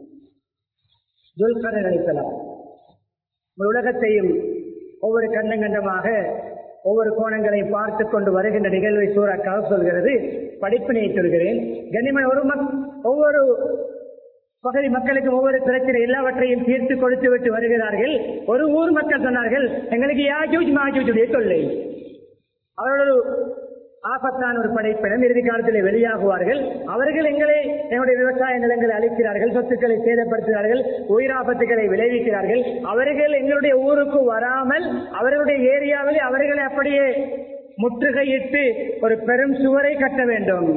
துல்கரை நினைக்கலாம் ஒரு உலகத்தையும் ஒவ்வொரு கண்டம் கண்டமாக ஒவ்வொரு கோணங்களை பார்த்து கொண்டு வருகின்ற நிகழ்வை சூறாக்காக சொல்கிறது படிப்பினையை சொல்கிறேன் கண்ணிமன் ஒரு மக் ஒவ்வொரு பகுதி மக்களுக்கு ஒவ்வொரு பிரச்சனை எல்லாவற்றையும் தீர்த்து கொடுத்து விட்டு வருகிறார்கள் ஒரு ஊர் மக்கள் சொன்னார்கள் எங்களுக்கு யாஜூஜ் மாஜூஜுடைய தொல்லை அவரோட ஆபத்தான ஒரு படைப்பினம் இறுதி காலத்தில் வெளியாகுவார்கள் அவர்கள் எங்களை எங்களுடைய விவசாய நிலங்களை அழிக்கிறார்கள் சொத்துக்களை சேதப்படுத்துகிறார்கள் உயிராபத்துகளை விளைவிக்கிறார்கள் அவர்கள் எங்களுடைய ஊருக்கு வராமல் அவர்களுடைய ஏரியாவில் அவர்களை அப்படியே முற்றுகையிட்டு ஒரு பெரும் சுவரை கட்ட வேண்டும்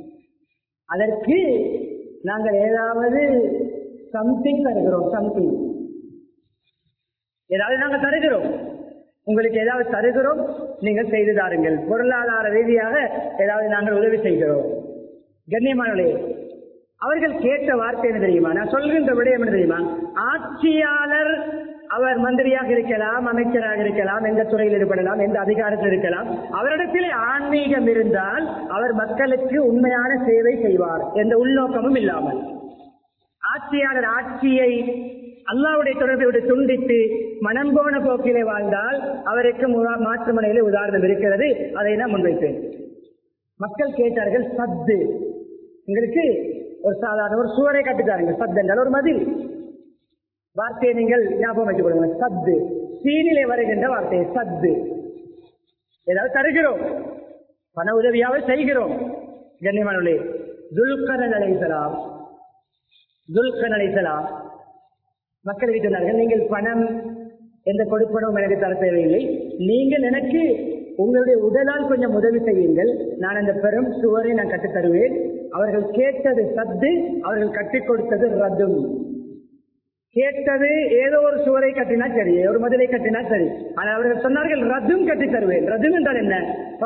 அதற்கு நாங்கள் ஏதாவது சம்திங் தருகிறோம் சம்திங் ஏதாவது நாங்கள் தருகிறோம் உங்களுக்கு ஏதாவது தருகிறோம் நீங்கள் செய்து தாருங்கள் பொருளாதார ரீதியாக ஏதாவது நாங்கள் உதவி செய்கிறோம் கண்ணியமானவர்களே அவர்கள் கேட்ட வார்த்தை என்ன தெரியுமா நான் சொல்கின்ற விடயம் என்ன தெரியுமா ஆட்சியாளர் அவர் மந்திரியாக இருக்கலாம் அமைச்சராக இருக்கலாம் எந்த துறையில் ஈடுபடலாம் எந்த அதிகாரத்தில் இருக்கலாம் அவரிடத்தில் ஆன்மீகம் இருந்தால் அவர் மக்களுக்கு உண்மையான சேவை செய்வார் எந்த உள்நோக்கமும் இல்லாமல் ஆட்சியாளர் ஆட்சியை அல்லாவுடைய தொடர்பை விட்டு துண்டித்து மனம் போன போக்கிலே வாழ்ந்தால் அவருக்கு முறா- மாற்று முனையிலே உதாரணம் இருக்கிறது அதை நான் முன்வைப்பேன் மக்கள் கேட்டார்கள் சத்து எங்களுக்கு ஒரு சாதாரண ஒரு சுவரை கட்டித்தாருங்க சத் என்றால் ஒரு மதில் வார்த்தையை நீங்கள் ஞாபகம் வச்சுக் கொள்ளுங்க சத்து சீனிலே வருகின்ற வார்த்தை சத்து ஏதாவது தருகிறோம் பண உதவியாவது செய்கிறோம் கண்ணியமானவர்களே துல்கரன் அலைசலாம் துல்கன் அலைசலாம் மக்களுக்கு சொன்னார்கள் நீங்கள் பணம் எந்த கொடுப்பனவும் எனக்கு தர தேவையில்லை நீங்கள் எனக்கு உங்களுடைய உடலால் கொஞ்சம் உதவி செய்யுங்கள் நான் அந்த பெரும் சுவரை நான் கட்டித் தருவேன் அவர்கள் கேட்டது சத்து அவர்கள் கட்டிக் கொடுத்தது ரத்தும் கேட்டது ஏதோ ஒரு சுவரை கட்டினா சரி ஒரு மதிலை கட்டினா சரி ஆனால் அவர்கள் சொன்னார்கள் ரத்தும் கட்டி தருவேன் ரத்தும் என்றால் என்ன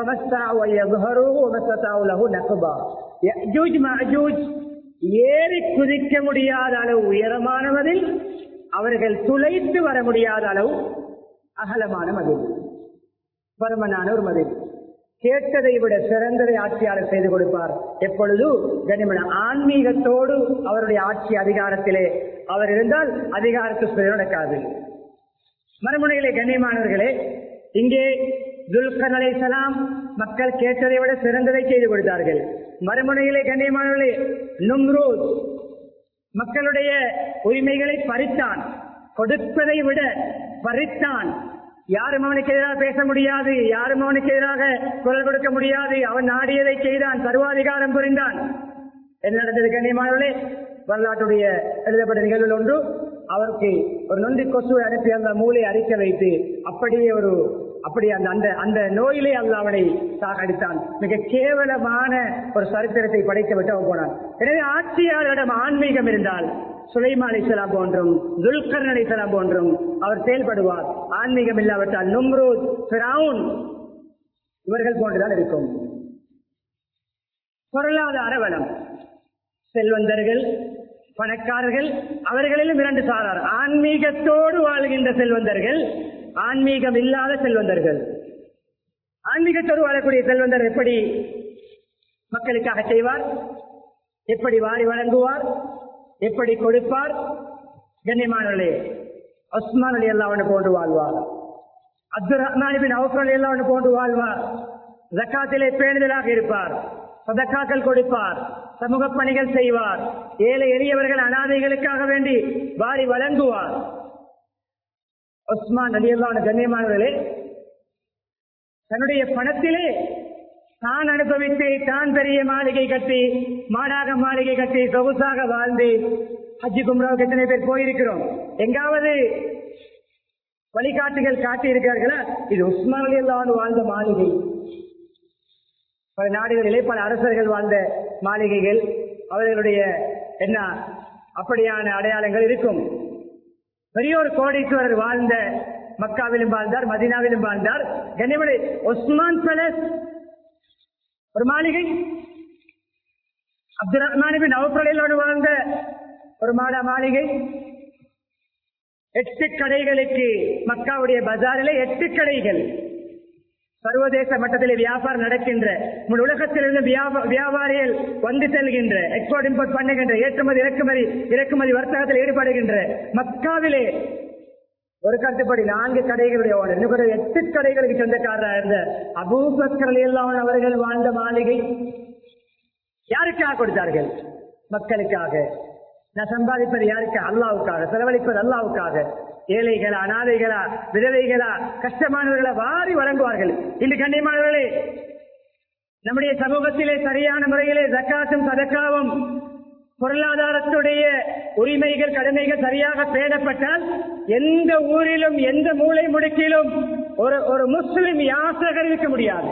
ஏறி குதிக்க முடியாத அளவு உயரமானவதில் அவர்கள் துளைத்து வர முடியாத அளவு அகலமான மதில் பருமனான ஒரு மதில் கேட்டதை விட சிறந்ததை ஆட்சியாளர் செய்து கொடுப்பார் எப்பொழுது கனிமன ஆன்மீகத்தோடு அவருடைய ஆட்சி அதிகாரத்திலே அவர் இருந்தால் அதிகாரத்து நடக்காது மறுமுனையிலே கண்ணியமானவர்களே இங்கே துல்கர் அலைசலாம் மக்கள் கேட்டதை விட சிறந்ததை செய்து கொடுத்தார்கள் மறுமுனையிலே கண்ணியமானவர்களே நும்ரூத் மக்களுடைய உரிமைகளை பறித்தான் கொடுப்பதை விட பறித்தான் யாரும் அவனுக்கு எதிராக பேச முடியாது யாரும் அவனுக்கு எதிராக குரல் கொடுக்க முடியாது அவன் நாடியதை செய்தான் சர்வாதிகாரம் புரிந்தான் என்ன நடந்தது கண்ணியமானவர்களே வரலாற்றுடைய எழுதப்பட்ட நிகழ்வுகள் ஒன்று அவருக்கு ஒரு நொண்டி கொசுவை அனுப்பி அந்த மூளை அரிக்க வைத்து அப்படியே ஒரு அப்படி அந்த அந்த அந்த நோயிலே அல்ல அவனை சாகடித்தான் மிக கேவலமான ஒரு சரித்திரத்தை படைத்து விட்டு அவன் போனான் எனவே ஆட்சியாளரிடம் ஆன்மீகம் இருந்தால் சுலைமா அலிசலாம் போன்றும் துல்கர் அலிசலாம் போன்றும் அவர் செயல்படுவார் ஆன்மீகம் இல்லாவிட்டால் நும்ரூத் பிரவுன் இவர்கள் போன்றுதான் இருக்கும் பொருளாதார வளம் செல்வந்தர்கள் பணக்காரர்கள் அவர்களிலும் இரண்டு சாரார் ஆன்மீகத்தோடு வாழ்கின்ற செல்வந்தர்கள் ஆன்மீகம் இல்லாத செல்வந்தர்கள் ஆன்மீகத்தோடு வாழக்கூடிய செல்வந்தர் எப்படி மக்களுக்காக செய்வார் எப்படி வாரி வழங்குவார் எப்படி கொடுப்பார் கண்ணியமானவர்களே உஸ்மான் அலி அல்லா போன்று வாழ்வார் அப்துல் ரஹ்மான் பின் அவுஃபர் அலி அல்லா போன்று வாழ்வார் ஜக்காத்திலே பேணுதலாக இருப்பார் சதக்காக்கள் கொடுப்பார் சமூக பணிகள் செய்வார் ஏழை எளியவர்கள் அனாதைகளுக்காக வேண்டி வாரி வழங்குவார் உஸ்மான் அலி அல்லான கண்ணியமானவர்களே தன்னுடைய பணத்திலே தான் அனுபவித்து தான் பெரிய மாளிகை கட்டி மாடாக மாளிகை கட்டி சொகுசாக வாழ்ந்து ஹஜ்ஜி கும்ராவுக்கு எத்தனை பேர் போயிருக்கிறோம் எங்காவது வழிகாட்டுகள் காட்டி இருக்கிறார்களா இது உஸ்மான் அலி அல்லான் வாழ்ந்த மாளிகை பல நாடுகளிலே பல அரசர்கள் வாழ்ந்த மாளிகைகள் அவர்களுடைய என்ன அப்படியான அடையாளங்கள் இருக்கும் பெரியோர் கோடீஸ்வரர் வாழ்ந்த மக்காவிலும் வாழ்ந்தார் மதினாவிலும் வாழ்ந்தார் கனிமலை ஒஸ்மான் பேலஸ் ஒரு மாளிகை அப்துல் ரஹ்மானிபின் அவுப்பலையிலோடு வாழ்ந்த ஒரு மாடா மாளிகை எட்டு கடைகளுக்கு மக்காவுடைய பஜாரிலே எட்டு கடைகள் சர்வதேச மட்டத்தில் வியாபாரம் நடக்கின்ற முழு உலகத்திலிருந்து வியாபாரிகள் வந்து செல்கின்ற எக்ஸ்போர்ட் இம்போர்ட் பண்ணுகின்ற ஏற்றுமதி இறக்குமதி இறக்குமதி வர்த்தகத்தில் ஈடுபடுகின்ற மக்காவிலே ஒரு கருத்துப்படி நான்கு கடைகளுடைய ஓனர் இன்னும் கூட எட்டு கடைகளுக்கு சொந்தக்காரராக இருந்த அபூபக்கர் எல்லாம் அவர்கள் வாழ்ந்த மாளிகை யாருக்காக கொடுத்தார்கள் மக்களுக்காக நான் சம்பாதிப்பது யாருக்கு அல்லாவுக்காக செலவழிப்பது அல்லாவுக்காக ஏழைகளா அனாதைகளா விதவைகளா கஷ்டமானவர்களா வாரி வழங்குவார்கள் இன்று கண்ணியமானவர்களே நம்முடைய சமூகத்திலே சரியான முறையிலே ஜக்காத்தும் சதக்காவும் பொருளாதாரத்துடைய உரிமைகள் கடமைகள் சரியாக பேணப்பட்டால் எந்த ஊரிலும் எந்த மூளை முடுக்கிலும் ஒரு ஒரு முஸ்லிம் யாசகர் இருக்க முடியாது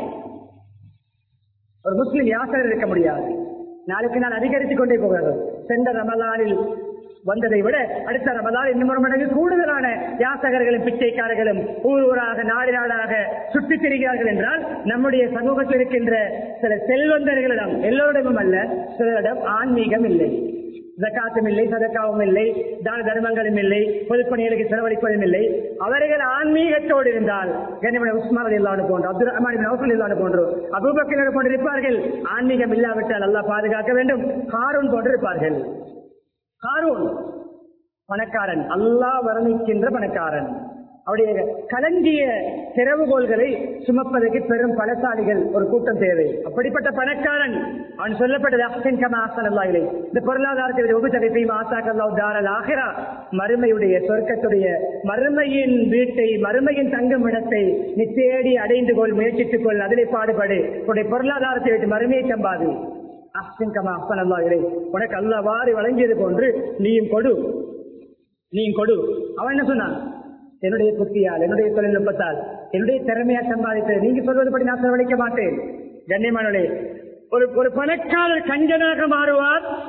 ஒரு முஸ்லிம் யாசகர் இருக்க முடியாது நாளுக்கு நாள் அதிகரித்துக் கொண்டே போகிறது சென்ற ரமலானில் வந்ததை விட அடுத்த ரமலான் இன்னும் ஒரு மடங்கு கூடுதலான யாசகர்களும் பிச்சைக்காரர்களும் ஊர் ஊராக நாடு நாடாக சுற்றித் திரிகிறார்கள் என்றால் நம்முடைய சமூகத்தில் இருக்கின்ற சில செல்வந்தர்களிடம் எல்லோரிடமும் அல்ல சிலரிடம் ஆன்மீகம் இல்லை ஜக்காத்தும் இல்லை சதக்காவும் இல்லை தான தர்மங்களும் இல்லை பொதுப்பணிகளுக்கு செலவழிப்பதும் இல்லை அவர்கள் ஆன்மீகத்தோடு இருந்தால் கனிமன உஸ்மான் இல்லாத போன்று அப்துல் ரஹ்மான் நௌஃபல் இல்லாத போன்று அபூபக்கர் போன்று இருப்பார்கள் ஆன்மீகம் இல்லாவிட்டால் நல்லா பாதுகாக்க வேண்டும் காரூன் போன்று இருப்பார்கள் காரூன் பணக்காரன் அல்லாஹ் வர்ணிக்கின்ற பணக்காரன் அவருடைய கலங்கிய திறவுகோள்களை சுமப்பதற்கு பெரும் பலசாலிகள் ஒரு கூட்டம் தேவை அப்படிப்பட்ட பணக்காரன் அவன் சொல்லப்பட்டது அஹ்சன் கமா அஹ்சன் அல்லாஹ் இலை இந்த பொருளாதாரத்தை உபசரிப்பையும் ஆசாக்கல்லா தாரல் ஆகிறா மறுமையுடைய சொர்க்கத்துடைய மறுமையின் வீட்டை மறுமையின் தங்கும் இடத்தை நீ தேடி அடைந்து கொள் முயற்சித்துக் கொள் அதிலே பாடுபடு உன்னுடைய பொருளாதாரத்தை விட்டு மறுமையை சம்பாது அஹ்சன் கமா அஹ்சன் அல்லாஹ் இலை உனக்கு அல்லாஹ் வாரி வழங்கியது போன்று நீயும் கொடு நீயும் கொடு அவன் என்ன சொன்னான் என்னுடைய புத்தியால் என்னுடைய தொழில்நுட்பத்தால் என்னுடைய திறமையா சம்பாதித்தது நீங்க சொல்வதுபடி நான் செலவழிக்க மாட்டேன் கண்ணியமானே ஒரு ஒரு பணக்காரர் கஞ்சனாக மாறுவார்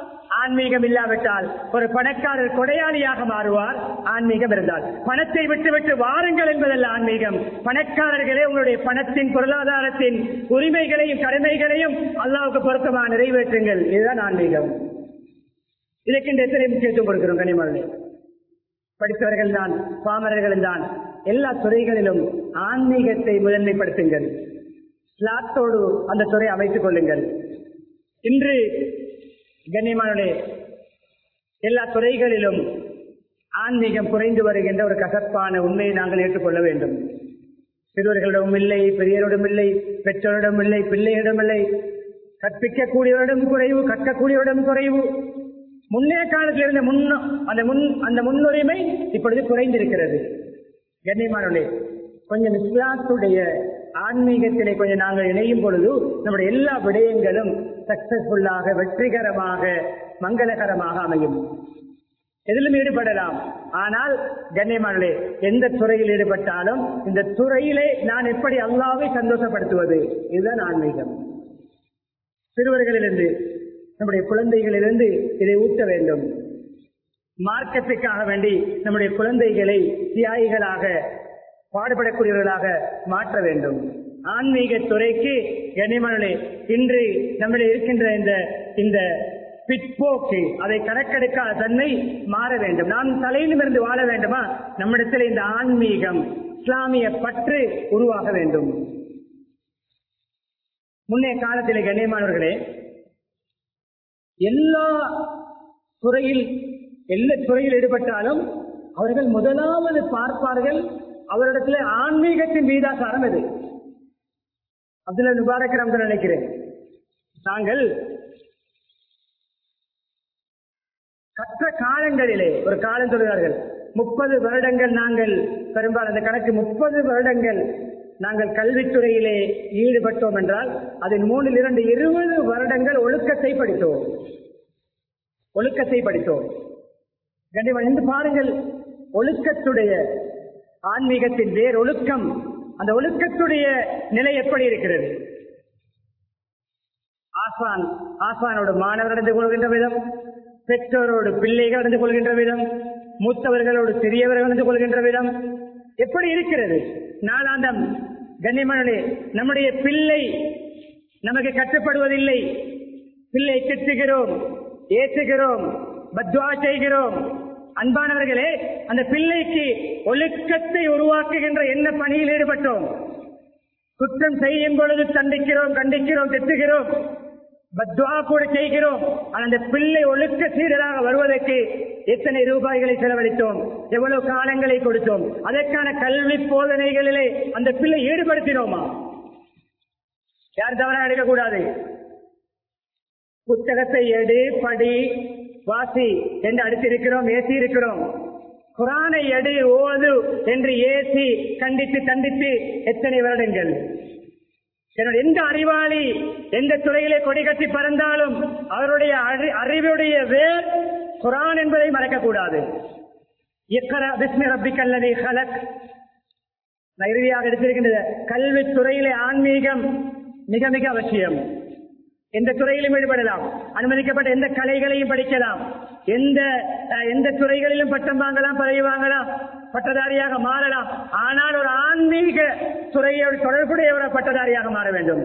ஆன்மீகம் இல்லாவிட்டால் ஒரு பணக்காரர் கொடையாளியாக மாறுவார் ஆன்மீகம் இருந்தால் பணத்தை விட்டுவிட்டு வாருங்கள் என்பதல்ல ஆன்மீகம் பணக்காரர்களே உங்களுடைய பணத்தின் பொருளாதாரத்தின் உரிமைகளையும் கடமைகளையும் அல்லாவுக்கு பொருத்தமாக நிறைவேற்றுங்கள் இதுதான் ஆன்மீகம் இதற்கு இந்த எத்தனை முக்கியத்துவம் கொடுக்கிறோம் கனிமர்களே படித்தவர்கள் தான் பாமரர்கள் தான் எல்லா துறைகளிலும் ஆன்மீகத்தை முதன்மைப்படுத்துங்கள் ஸ்லாத்தோடு அந்த துறை அமைத்துக் கொள்ளுங்கள் இன்று கண்ணியமானே எல்லா துறைகளிலும் ஆன்மீகம் குறைந்து வருகின்ற ஒரு கசப்பான உண்மையை நாங்கள் ஏற்றுக்கொள்ள வேண்டும் சிறுவர்களிடம் இல்லை பெரியவரிடம் இல்லை பெற்றோரிடம் இல்லை பிள்ளைகளிடம் இல்லை கற்பிக்கக்கூடியவரிடம் குறைவு கற்கக்கூடியவரிடம் குறைவு முன்னே காலத்தில் இருந்த முன் அந்த முன் அந்த முன்னுரிமை இப்பொழுது குறைந்திருக்கிறது கண்ணியமானே கொஞ்சம் இஸ்லாத்துடைய ஆன்மீகத்திலே கொஞ்சம் நாங்கள் இணையும் பொழுது நம்முடைய எல்லா விடயங்களும் சக்சஸ்ஃபுல்லாக வெற்றிகரமாக மங்களகரமாக அமையும் எதிலும் ஈடுபடலாம் ஆனால் கண்ணியமானே எந்த துறையில் ஈடுபட்டாலும் இந்த துறையிலே நான் எப்படி அல்லாவை சந்தோஷப்படுத்துவது இதுதான் ஆன்மீகம் சிறுவர்களிலிருந்து நம்முடைய குழந்தைகளிலிருந்து இதை ஊட்ட வேண்டும் மார்க்கத்துக்காக வேண்டி நம்முடைய குழந்தைகளை தியாகிகளாக பாடுபடக்கூடியவர்களாக மாற்ற வேண்டும் ஆன்மீக துறைக்கு கனிமணி இன்று நம்மிடையே இருக்கின்ற இந்த இந்த பிற்போக்கு அதை கணக்கெடுக்காத தன்மை மாற வேண்டும் நாம் தலையிலுமிருந்து வாழ வேண்டுமா நம்மிடத்தில் இந்த ஆன்மீகம் இஸ்லாமிய பற்று உருவாக வேண்டும் முன்னைய காலத்திலே கண்ணியமானவர்களே எல்லா துறையில் எல்லா துறையில் ஈடுபட்டாலும் அவர்கள் முதலாவது பார்ப்பார்கள் அவரிடத்துல ஆன்மீகத்தின் வீதாசாரம் எது அப்துல்லா முபாரக் ரம்தான் நினைக்கிறேன் நாங்கள் கற்ற காலங்களிலே ஒரு காலம் சொல்கிறார்கள் முப்பது வருடங்கள் நாங்கள் பெரும்பாலும் அந்த கணக்கு முப்பது வருடங்கள் நாங்கள் கல்வித்துறையிலே ஈடுபட்டோம் என்றால் அதில் மூணில் இரண்டு இருபது வருடங்கள் ஒழுக்கத்தை படித்தோம் ஒழுக்கத்தை படித்தோம் கண்டிப்பா இன்று பாருங்கள் ஒழுக்கத்துடைய ஆன்மீகத்தின் வேர் ஒழுக்கம் அந்த ஒழுக்கத்துடைய நிலை எப்படி இருக்கிறது ஆசான் ஆசானோடு மாணவர் நடந்து கொள்கின்ற விதம் பெற்றோரோடு பிள்ளைகள் நடந்து கொள்கின்ற விதம் மூத்தவர்களோடு சிறியவர்கள் நடந்து கொள்கின்ற விதம் எப்படி இருக்கிறது நாளாந்தம் கண்ணிமணே நம்முடைய பிள்ளை நமக்கு கட்டுப்படுவதில்லை பிள்ளை திட்டுகிறோம் ஏற்றுகிறோம் பத்வா செய்கிறோம் அன்பானவர்களே அந்த பிள்ளைக்கு ஒழுக்கத்தை உருவாக்குகின்ற என்ன பணியில் ஈடுபட்டோம் குற்றம் செய்யும் பொழுது தண்டிக்கிறோம் கண்டிக்கிறோம் திட்டுகிறோம் பத்வா கூட செய்கிறோம் ஆனால் அந்த பிள்ளை ஒழுக்க சீரராக வருவதற்கு எத்தனை ரூபாய்களை செலவழித்தோம் எவ்வளவு காலங்களை கொடுத்தோம் அதற்கான கல்வி போதனைகளிலே அந்த பிள்ளை ஈடுபடுத்தினோமா யார் தவறாக எடுக்கக்கூடாது புத்தகத்தை எடு படி வாசி என்று அடுத்திருக்கிறோம் ஏசி இருக்கிறோம் குரானை எடு ஓது என்று ஏசி கண்டித்து தண்டித்து எத்தனை வருடங்கள் என்னுடைய எந்த அறிவாளி எந்த துறையிலே கொடி கட்டி பறந்தாலும் அவருடைய அறி- அறிவுடைய வேர் குரான் என்பதை மறக்கக்கூடாது இக்கர பிஸ்மி ரப்பிக்கல்லதி ஹலக் நான் இறுதியாக எடுத்திருக்கின்றது கல்வித்துறையிலே ஆன்மீகம் மிக மிக அவசியம் எந்த துறையிலும் ஈடுபடலாம் அனுமதிக்கப்பட்ட எந்த கலைகளையும் படிக்கலாம் எந்த அஹ், எந்த துறைகளிலும் பட்டம் வாங்கலாம் பதவி வாங்கலாம் பட்டதாரியாக மாறலாம் ஆனால் ஒரு ஆன்மீக துறையோடு தொடர்புடைய ஒரு பட்டதாரியாக மாற வேண்டும்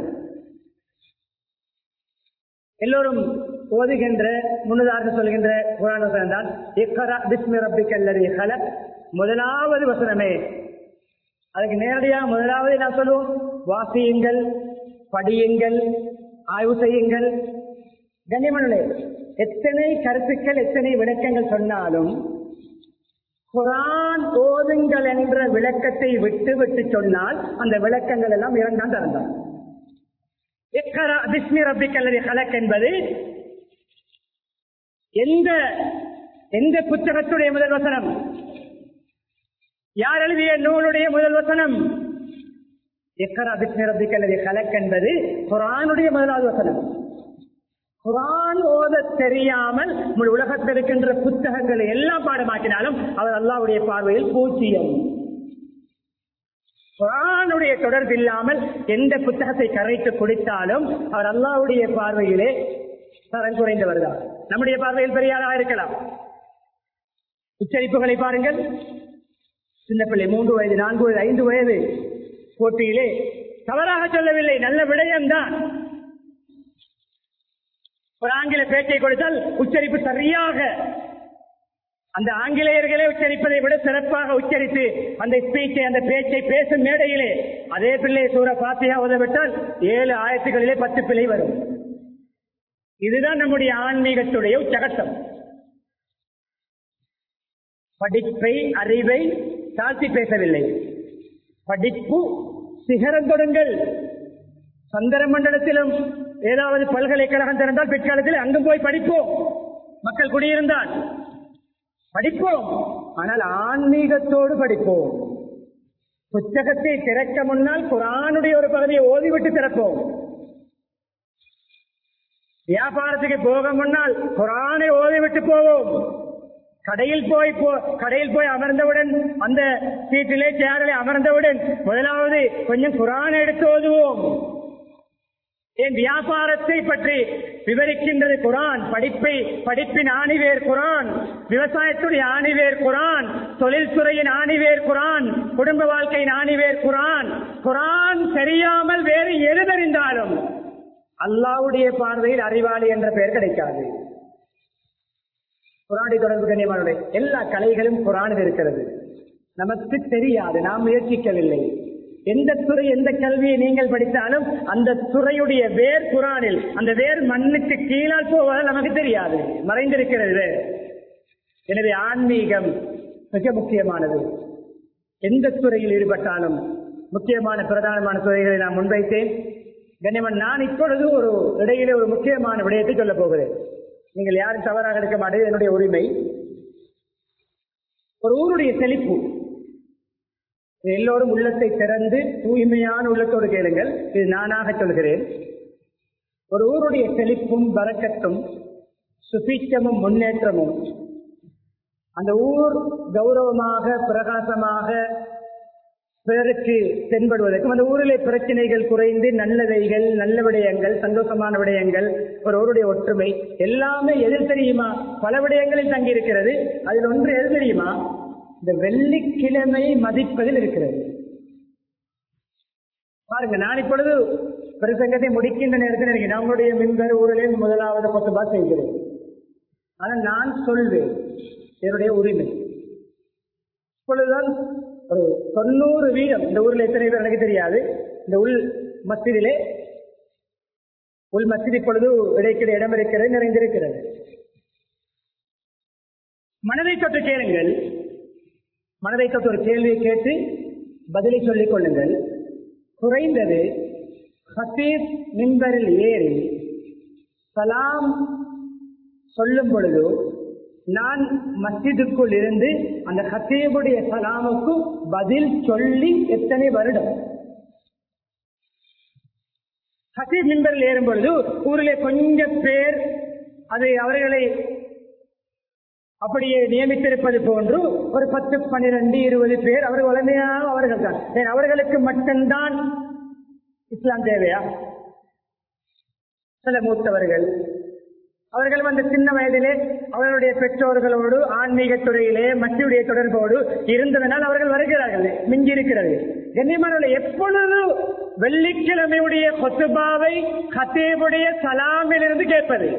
எல்லோரும் ஓதுகின்ற முன்னதாக சொல்கின்ற குரான் வசனம் தான் இக்கரா பிஸ்மி ரப்பிக்கல்லதி ஹலக் முதலாவது வசனமே அதுக்கு நேரடியாக முதலாவது நான் சொல்லுவோம் வாசியுங்கள் படியுங்கள் ஆய்வு செய்யுங்கள் கண்ணியமனே எத்தனை கருத்துக்கள் எத்தனை விளக்கங்கள் சொன்னாலும் குரான் ஓதுங்கள் என்ற விளக்கத்தை விட்டு விட்டு சொன்னால் அந்த விளக்கங்கள் எல்லாம் இரண்டாம் தரந்தான் இக்கரா பிஸ்மி ரப்பிக்கல்லதி ஹலக் என்பது எந்த எந்த புத்தகத்துடைய முதல் வசனம் யார் எழுதிய நூலுடைய முதல் வசனம் இக்கரா பிஸ்மி ரப்பிக்கல்லதி ஹலக் என்பது குரானுடைய முதலாவது வசனம் குரான் ஓத தெரியாமல் முழு உலகத்தில் இருக்கின்ற புத்தகங்களை எல்லாம் பாடமாக்கினாலும் அவர் அல்லாவுடைய பார்வையில் பூச்சியம் குரானுடைய தொடர்பு இல்லாமல் எந்த புத்தகத்தை கரைத்து குடித்தாலும் அவர் அல்லாவுடைய பார்வையிலே தரம் குறைந்தவர் தான் நம்முடைய பார்வையில் பெரியாராக இருக்கலாம் உச்சரிப்புகளை பாருங்கள் சின்ன பிள்ளை மூன்று வயது நான்கு வயது ஐந்து வயது போட்டியிலே தவறாக சொல்லவில்லை நல்ல விடயம்தான் ஒரு ஆங்கில பேச்சை கொடுத்தால் உச்சரிப்பு சரியாக அந்த ஆங்கிலேயர்களே உச்சரிப்பதை விட சிறப்பாக உச்சரித்து அந்த ஸ்பீச்சை அந்த பேச்சை பேசும் மேடையிலே அதே பிள்ளை சூற பாத்தியா உதவிட்டால் ஏழு ஆயிரத்துகளிலே பத்து பிள்ளை வரும் இதுதான் நம்முடைய ஆன்மீகத்துடைய உச்சகட்டம் படிப்பை அறிவை தாழ்த்தி பேசவில்லை படிப்பு சிகரம் தொடுங்கள் சந்திர மண்டலத்திலும் ஏதாவது பல்கலைக்கழகம் திறந்தால் பிற்காலத்தில் அங்கும் போய் படிப்போம் மக்கள் குடியிருந்தால் படிப்போம் ஆனால் ஆன்மீகத்தோடு படிப்போம் புத்தகத்தை திறக்க முன்னால் குரானுடைய ஒரு பகுதியை ஓதிவிட்டு திறப்போம் வியாபாரத்துக்கு போக முன்னால் குரானை ஓதிவிட்டு போவோம் கடையில் போய் போ- கடையில் போய் அமர்ந்தவுடன் அந்த சீட்டிலே சேரிலே அமர்ந்தவுடன் முதலாவது கொஞ்சம் குரான் எடுத்து ஓதுவோம் என் வியாபாரத்தை பற்றி விவரிக்கின்றது குரான் படிப்பை படிப்பின் ஆணிவேர் குரான் விவசாயத்துடைய ஆணிவேர் குரான் தொழில்துறையின் ஆணிவேர் குரான் குடும்ப வாழ்க்கையின் ஆணிவேர் குரான் குரான் தெரியாமல் வேறு எது தெரிந்தாலும் அல்லாவுடைய பார்வையில் அறிவாளி என்ற பெயர் கிடைக்காது குரானை தொடர்பு கண்ணியமானுடைய எல்லா கலைகளும் குரானில் இருக்கிறது நமக்கு தெரியாது நாம் முயற்சிக்கவில்லை எந்த துறை எந்த கல்வியை நீங்கள் படித்தாலும் அந்த துறையுடைய வேர் குரானில் அந்த வேர் மண்ணுக்கு கீழால் போவதால் நமக்கு தெரியாது மறைந்திருக்கிறது எனவே ஆன்மீகம் மிக முக்கியமானது எந்த துறையில் ஈடுபட்டாலும் முக்கியமான பிரதானமான துறைகளை நான் முன்வைத்தேன் கண்ணியமன் நான் இப்பொழுது ஒரு இடையிலே ஒரு முக்கியமான விடயத்தை சொல்லப் போகிறேன் நீங்கள் யாரும் தவறாக எடுக்க மாட்டேன் என்னுடைய உரிமை ஒரு ஊருடைய செழிப்பு எல்லோரும் உள்ளத்தை திறந்து தூய்மையான உள்ளத்தோடு கேளுங்கள் இது நானாக சொல்கிறேன் ஒரு ஊருடைய செழிப்பும் பறக்கத்தும் சுபீட்சமும் முன்னேற்றமும் அந்த ஊர் கௌரவமாக பிரகாசமாக பிறருக்கு தென்படுவதற்கும் அந்த ஊரிலே பிரச்சனைகள் குறைந்து நல்லவைகள் நல்ல விடயங்கள் சந்தோஷமான விடயங்கள் ஒரு ஊருடைய ஒற்றுமை எல்லாமே எது தெரியுமா பல விடயங்களில் தங்கியிருக்கிறது அதில் ஒன்று எது தெரியுமா இந்த வெள்ளிக்கிழமை மதிப்பதில் இருக்கிறது பாருங்க நான் இப்பொழுது பிரசங்கத்தை முடிக்கின்ற நேரத்தில் எனக்கு நம்முடைய மின்பர் ஊரிலே முதலாவது கொத்துபா செய்கிறேன் ஆனால் நான் சொல்வேன் என்னுடைய உரிமை இப்பொழுதுதான் ஒரு தொண்ணூறு வீதம் இந்த ஊரில் எத்தனை பேர் எனக்கு தெரியாது இந்த உள் மஸ்ஜிதிலே உள் மஸ்ஜித் இப்பொழுது இடைக்கிட இடம் இருக்கிறது நிறைந்திருக்கிறது மனதை தொட்டு கேளுங்கள் மனதை தொட்டு ஒரு கேள்வியை கேட்டு பதிலை சொல்லிக் கொள்ளுங்கள் குறைந்தது ஹசீப் மின்பரில் ஏறி சலாம் சொல்லும் பொழுது நான் மஸ்ஜிதுக்குள் இருந்து அந்த ஹசீபுடைய சலாமுக்கு பதில் சொல்லி எத்தனை வருடம் ஹசீப் மின்பரில் ஏறும் பொழுது ஊரிலே கொஞ்சம் பேர் அது அவர்களை அப்படியே நியமித்திருப்பது போன்று ஒரு பத்து பன்னிரண்டு இருபது பேர் அவர்கள் வலிமையாக அவர்கள் தான் ஏன் அவர்களுக்கு மட்டும்தான் இஸ்லாம் தேவையா சில மூத்தவர்கள் அவர்கள் அந்த சின்ன வயதிலே அவர்களுடைய பெற்றோர்களோடு ஆன்மீக துறையிலே மத்தியுடைய தொடர்போடு இருந்ததனால் அவர்கள் வருகிறார்கள் மிஞ்சி இருக்கிறது கண்ணியமானவர்கள் எப்பொழுது வெள்ளிக்கிழமையுடைய கொத்துபாவை ஹத்தேபுடைய சலாமிலிருந்து கேட்பது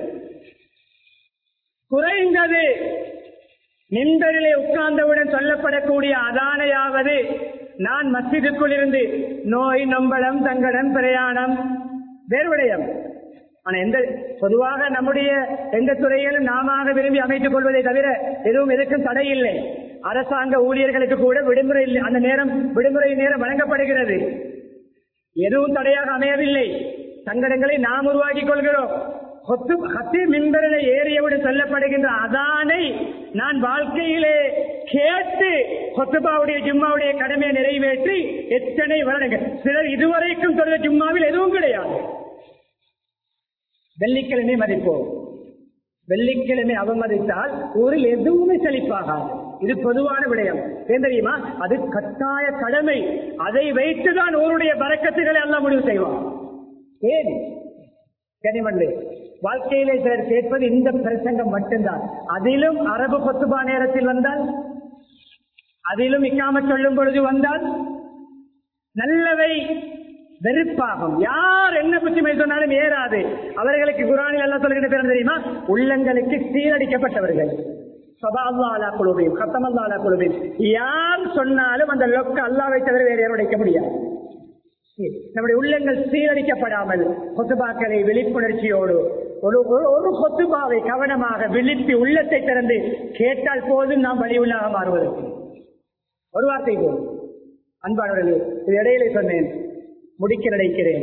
குறைந்தது நின்பரிலே உட்கார்ந்தவுடன் சொல்லப்படக்கூடிய அதானையாவது நான் மஸ்ஜிதுக்குள் இருந்து நோய் நம்பளம் தங்கடம் பிரயாணம் வேறுவிடயம் ஆனா எந்த பொதுவாக நம்முடைய எந்த துறையிலும் நாம விரும்பி அமைத்துக் கொள்வதை தவிர எதுவும் எதுக்கும் தடை இல்லை அரசாங்க ஊழியர்களுக்கு கூட விடுமுறை இல்லை அந்த நேரம் விடுமுறை நேரம் வழங்கப்படுகிறது எதுவும் தடையாக அமையவில்லை சங்கடங்களை நாம் உருவாக்கிக் கொள்கிறோம் கொத்து ஹத்தி மின்பரில் ஏறியவுடன் சொல்லப்படுகின்ற அதானை நான் வாழ்க்கையிலே கேட்டு கொத்துபாவுடைய ஜும்மாவுடைய கடமையை நிறைவேற்றி எத்தனை வருடங்கள் சிலர் இதுவரைக்கும் சொல்ற ஜும்மாவில் எதுவும் கிடையாது வெள்ளிக்கிழமை மதிப்போம் வெள்ளிக்கிழமை அவமதித்தால் ஊரில் எதுவுமே செழிப்பாகாது இது பொதுவான விடயம் ஏன் தெரியுமா அது கட்டாய கடமை அதை வைத்துதான் ஊருடைய பறக்கத்துகளை எல்லாம் முடிவு செய்வான் ஏன் கனிமண்டு வாழ்க்கையிலே சிலர் கேட்பது இந்த பிரசங்கம் மட்டும்தான் அதிலும் அரபு கொத்துபா நேரத்தில் வந்தால் அதிலும் இக்காம சொல்லும் பொழுது வந்தால் நல்லவை வெறுப்பாகும் யார் என்ன புத்திமை சொன்னாலும் ஏறாது அவர்களுக்கு குரானில் எல்லாம் சொல்லுகிற பேர் தெரியுமா உள்ளங்களுக்கு சீரடிக்கப்பட்டவர்கள் சபால்லாலா குழுவையும் கத்தமல்லாலா குழுவையும் யார் சொன்னாலும் அந்த லொக்க அல்லாவை தவிர வேறு யாரும் உடைக்க முடியாது நம்முடைய உள்ளங்கள் சீரடிக்கப்படாமல் கொத்துபாக்களை விழிப்புணர்ச்சியோடு ஒரு ஒரு- ஒரு கொத்துபாவை கவனமாக விழித்து உள்ளத்தை திறந்து கேட்டால் போதும் நாம் வழி உள்ளாக மாறுவதற்கு ஒரு வார்த்தை போதும் அன்பானவர்களே இது இடையிலே சொன்னேன் முடிக்க நினைக்கிறேன்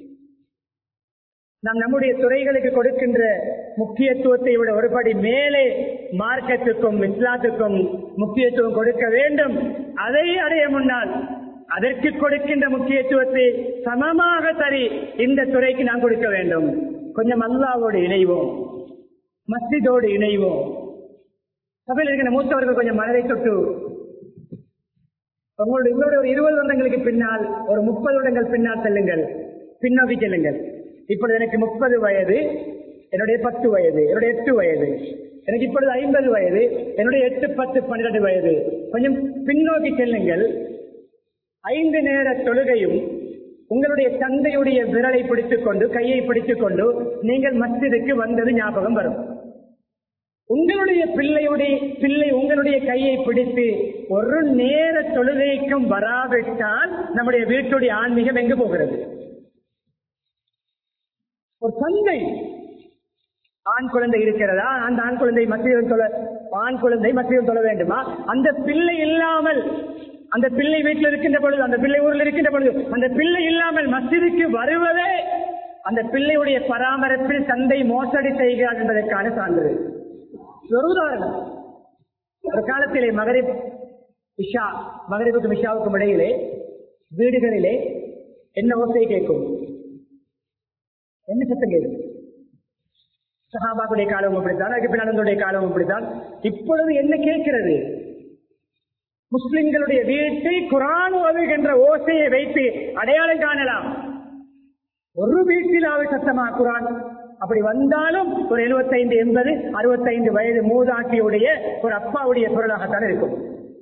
நாம் நம்முடைய துறைகளுக்கு கொடுக்கின்ற முக்கியத்துவத்தை விட ஒருபடி மேலே மார்க்கத்துக்கும் இஸ்லாத்துக்கும் முக்கியத்துவம் கொடுக்க வேண்டும் அதை அடைய முன்னால் அதற்கு கொடுக்கின்ற முக்கியத்துவத்தை சமமாக தரி இந்த துறைக்கு நாம் கொடுக்க வேண்டும் கொஞ்சம் அல்லாவோடு இணைவோம் மஸ்ஜிதோடு இணைவோம் சபையில் இருக்கிற மூத்தவர்கள் கொஞ்சம் மனதை தொட்டு உங்களுடைய உங்களுடைய ஒரு இருபது வருடங்களுக்கு பின்னால் ஒரு முப்பது வருடங்கள் பின்னால் செல்லுங்கள் பின்னோக்கி செல்லுங்கள் இப்பொழுது எனக்கு முப்பது வயது என்னுடைய பத்து வயது என்னுடைய எட்டு வயது எனக்கு இப்பொழுது ஐம்பது வயது என்னுடைய எட்டு பத்து பன்னிரண்டு வயது கொஞ்சம் பின்னோக்கி செல்லுங்கள் ஐந்து நேர தொழுகையும் உங்களுடைய தந்தையுடைய விரலை பிடித்துக் கொண்டு கையை பிடித்துக் கொண்டு நீங்கள் மஸ்ஜிதுக்கு வந்தது ஞாபகம் வரும் உங்களுடைய பிள்ளையுடைய பிள்ளை உங்களுடைய கையை பிடித்து ஒரு நேர தொழுகைக்கும் வராவிட்டால் நம்முடைய வீட்டுடைய ஆன்மீகம் எங்கு போகிறது ஒரு தந்தை ஆண் குழந்தை இருக்கிறதா அந்த ஆண் குழந்தை மத்தியில் தொழ ஆண் குழந்தை மத்தியில் தொழ வேண்டுமா அந்த பிள்ளை இல்லாமல் அந்த பிள்ளை வீட்டில் இருக்கின்ற பொழுது அந்த பிள்ளை ஊரில் இருக்கின்ற பொழுது அந்த பிள்ளை இல்லாமல் மஸ்ஜிதுக்கு வருவதே அந்த பிள்ளையுடைய பராமரிப்பில் தந்தை மோசடி செய்கிறார் என்பதற்கான சான்று ஒரு உதாரணம் ஒரு காலத்திலே மகரிப் இஷா மகரிபுக்கும் இஷாவுக்கும் இடையிலே வீடுகளிலே என்ன ஓசை கேட்கும் என்ன சத்தம் கேட்கும் சஹாபாக்குடைய காலம் அப்படித்தான் அதுக்கு பின்னாளுடைய காலம் அப்படித்தான் இப்பொழுது என்ன கேட்கிறது முஸ்லிம்களுடைய வீட்டை குரான் ஓதுகின்ற ஓசையை வைத்து அடையாளம் காணலாம் ஒரு வீட்டிலாவது சத்தமா குரான் அப்படி வந்தாலும் ஒரு 75 எண்பது அறுபத்தைந்து வயது மூதாட்டியுடைய ஒரு அப்பாவுடைய குரலாகத்தான் இருக்கும்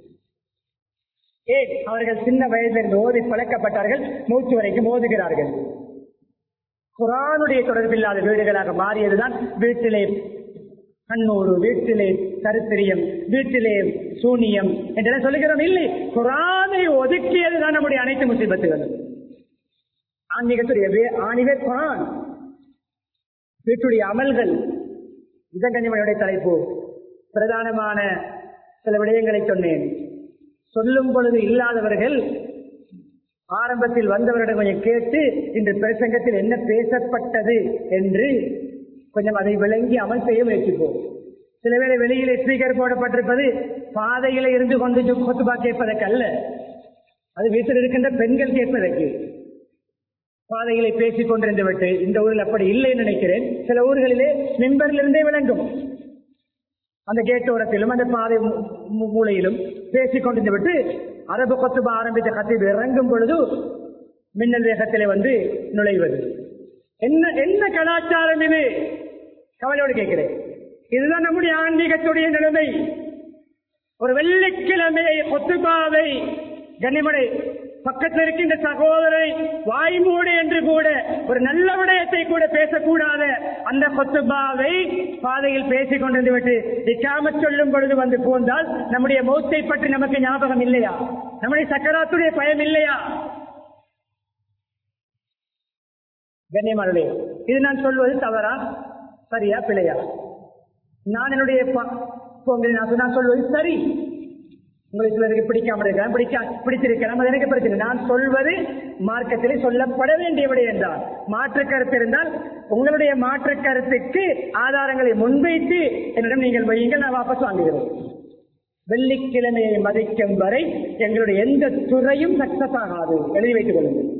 ஏன் அவர்கள் சின்ன வயதிலிருந்து ஓதி பழக்கப்பட்டார்கள் மூச்சு வரைக்கும் ஓதுகிறார்கள் குரானுடைய தொடர்பில்லாத வீடுகளாக மாறியதுதான் வீட்டிலே கண்ணூறு வீட்டிலே கருத்திரியம் வீட்டிலே சூனியம் என்றெல்லாம் சொல்லுகிறோம் இல்லை குரானை ஒதுக்கியதுதான் நம்முடைய அனைத்து முசிபத்துகள் ஆன்மீகத்துடைய வே- ஆணிவே குரான் வீட்டுடைய அமல்கள் இதன் கனிமனுடைய தலைப்பு பிரதானமான சில விடயங்களை சொன்னேன் சொல்லும் பொழுது இல்லாதவர்கள் ஆரம்பத்தில் வந்தவரிடம் கொஞ்சம் கேட்டு இந்த பிரசங்கத்தில் என்ன பேசப்பட்டது என்று கொஞ்சம் அதை விளங்கி அமல் செய்ய முயற்சிப்போம் சில வேளை வெளியிலே ஸ்பீக்கர் போடப்பட்டிருப்பது பாதையில இருந்து கொண்டு கொத்துபா கேட்பதற்கு அல்ல அது வீட்டில் இருக்கின்ற பெண்கள் கேட்பதற்கு பாதைகளை பேசிக் கொண்டிருந்து விட்டு இந்த ஊரில் அப்படி இல்லைன்னு நினைக்கிறேன் சில ஊர்களிலே மிம்பரிலிருந்தே விளங்கும் அந்த கேட்டோரத்திலும் அந்த பாதை மூ- மூ- மூலையிலும் பேசிக் கொண்டிருந்து விட்டு அரபு கொத்துபா ஆரம்பித்த கத்தீப் இறங்கும் பொழுது மின்னல் வேகத்திலே வந்து நுழைவது என்ன என்ன கலாச்சாரம் இது கவலையோடு கேட்கிறேன் இதுதான் நம்முடைய ஆன்மீகத்துடைய நிலைமை ஒரு வெள்ளிக்கிழமையை கொத்துபாவை கனிமடை பக்கத்தில் இருக்கின்ற சகோதரை வாய்மூடு என்று கூட ஒரு நல்ல விடயத்தை கூட பேசக்கூடாத அந்த கொத்துபாவை பாதையில் பேசிக் கொண்டிருந்து விட்டு இக்காம சொல்லும் பொழுது வந்து போந்தால் நம்முடைய மௌத்தை பற்றி நமக்கு ஞாபகம் இல்லையா நம்முடைய சக்கராத்துடைய பயம் இல்லையா கண்ணியமானே இது நான் சொல்வது தவறா சரியா பிழையா நான் என்னுடைய ப- போங்க, நான் நான் சொல்வது சரி உங்களுக்கு சிலருக்கு பிடிக்காம இருக்கலாம் பிடிக்க பிடித்திருக்கலாம் அது எனக்கு பிரச்சனை நான் சொல்வது மார்க்கத்திலே சொல்லப்பட வேண்டிய விடை என்றால் மாற்று கருத்து இருந்தால் உங்களுடைய மாற்று கருத்துக்கு ஆதாரங்களை முன்வைத்து என்னிடம் நீங்கள் வையுங்கள் நான் வாபஸ் வாங்குகிறேன் வெள்ளிக்கிழமையை மதிக்கும் வரை எங்களுடைய எந்த துறையும் சக்சஸ் ஆகாது எழுதி வைத்துக் கொள்ளுங்கள்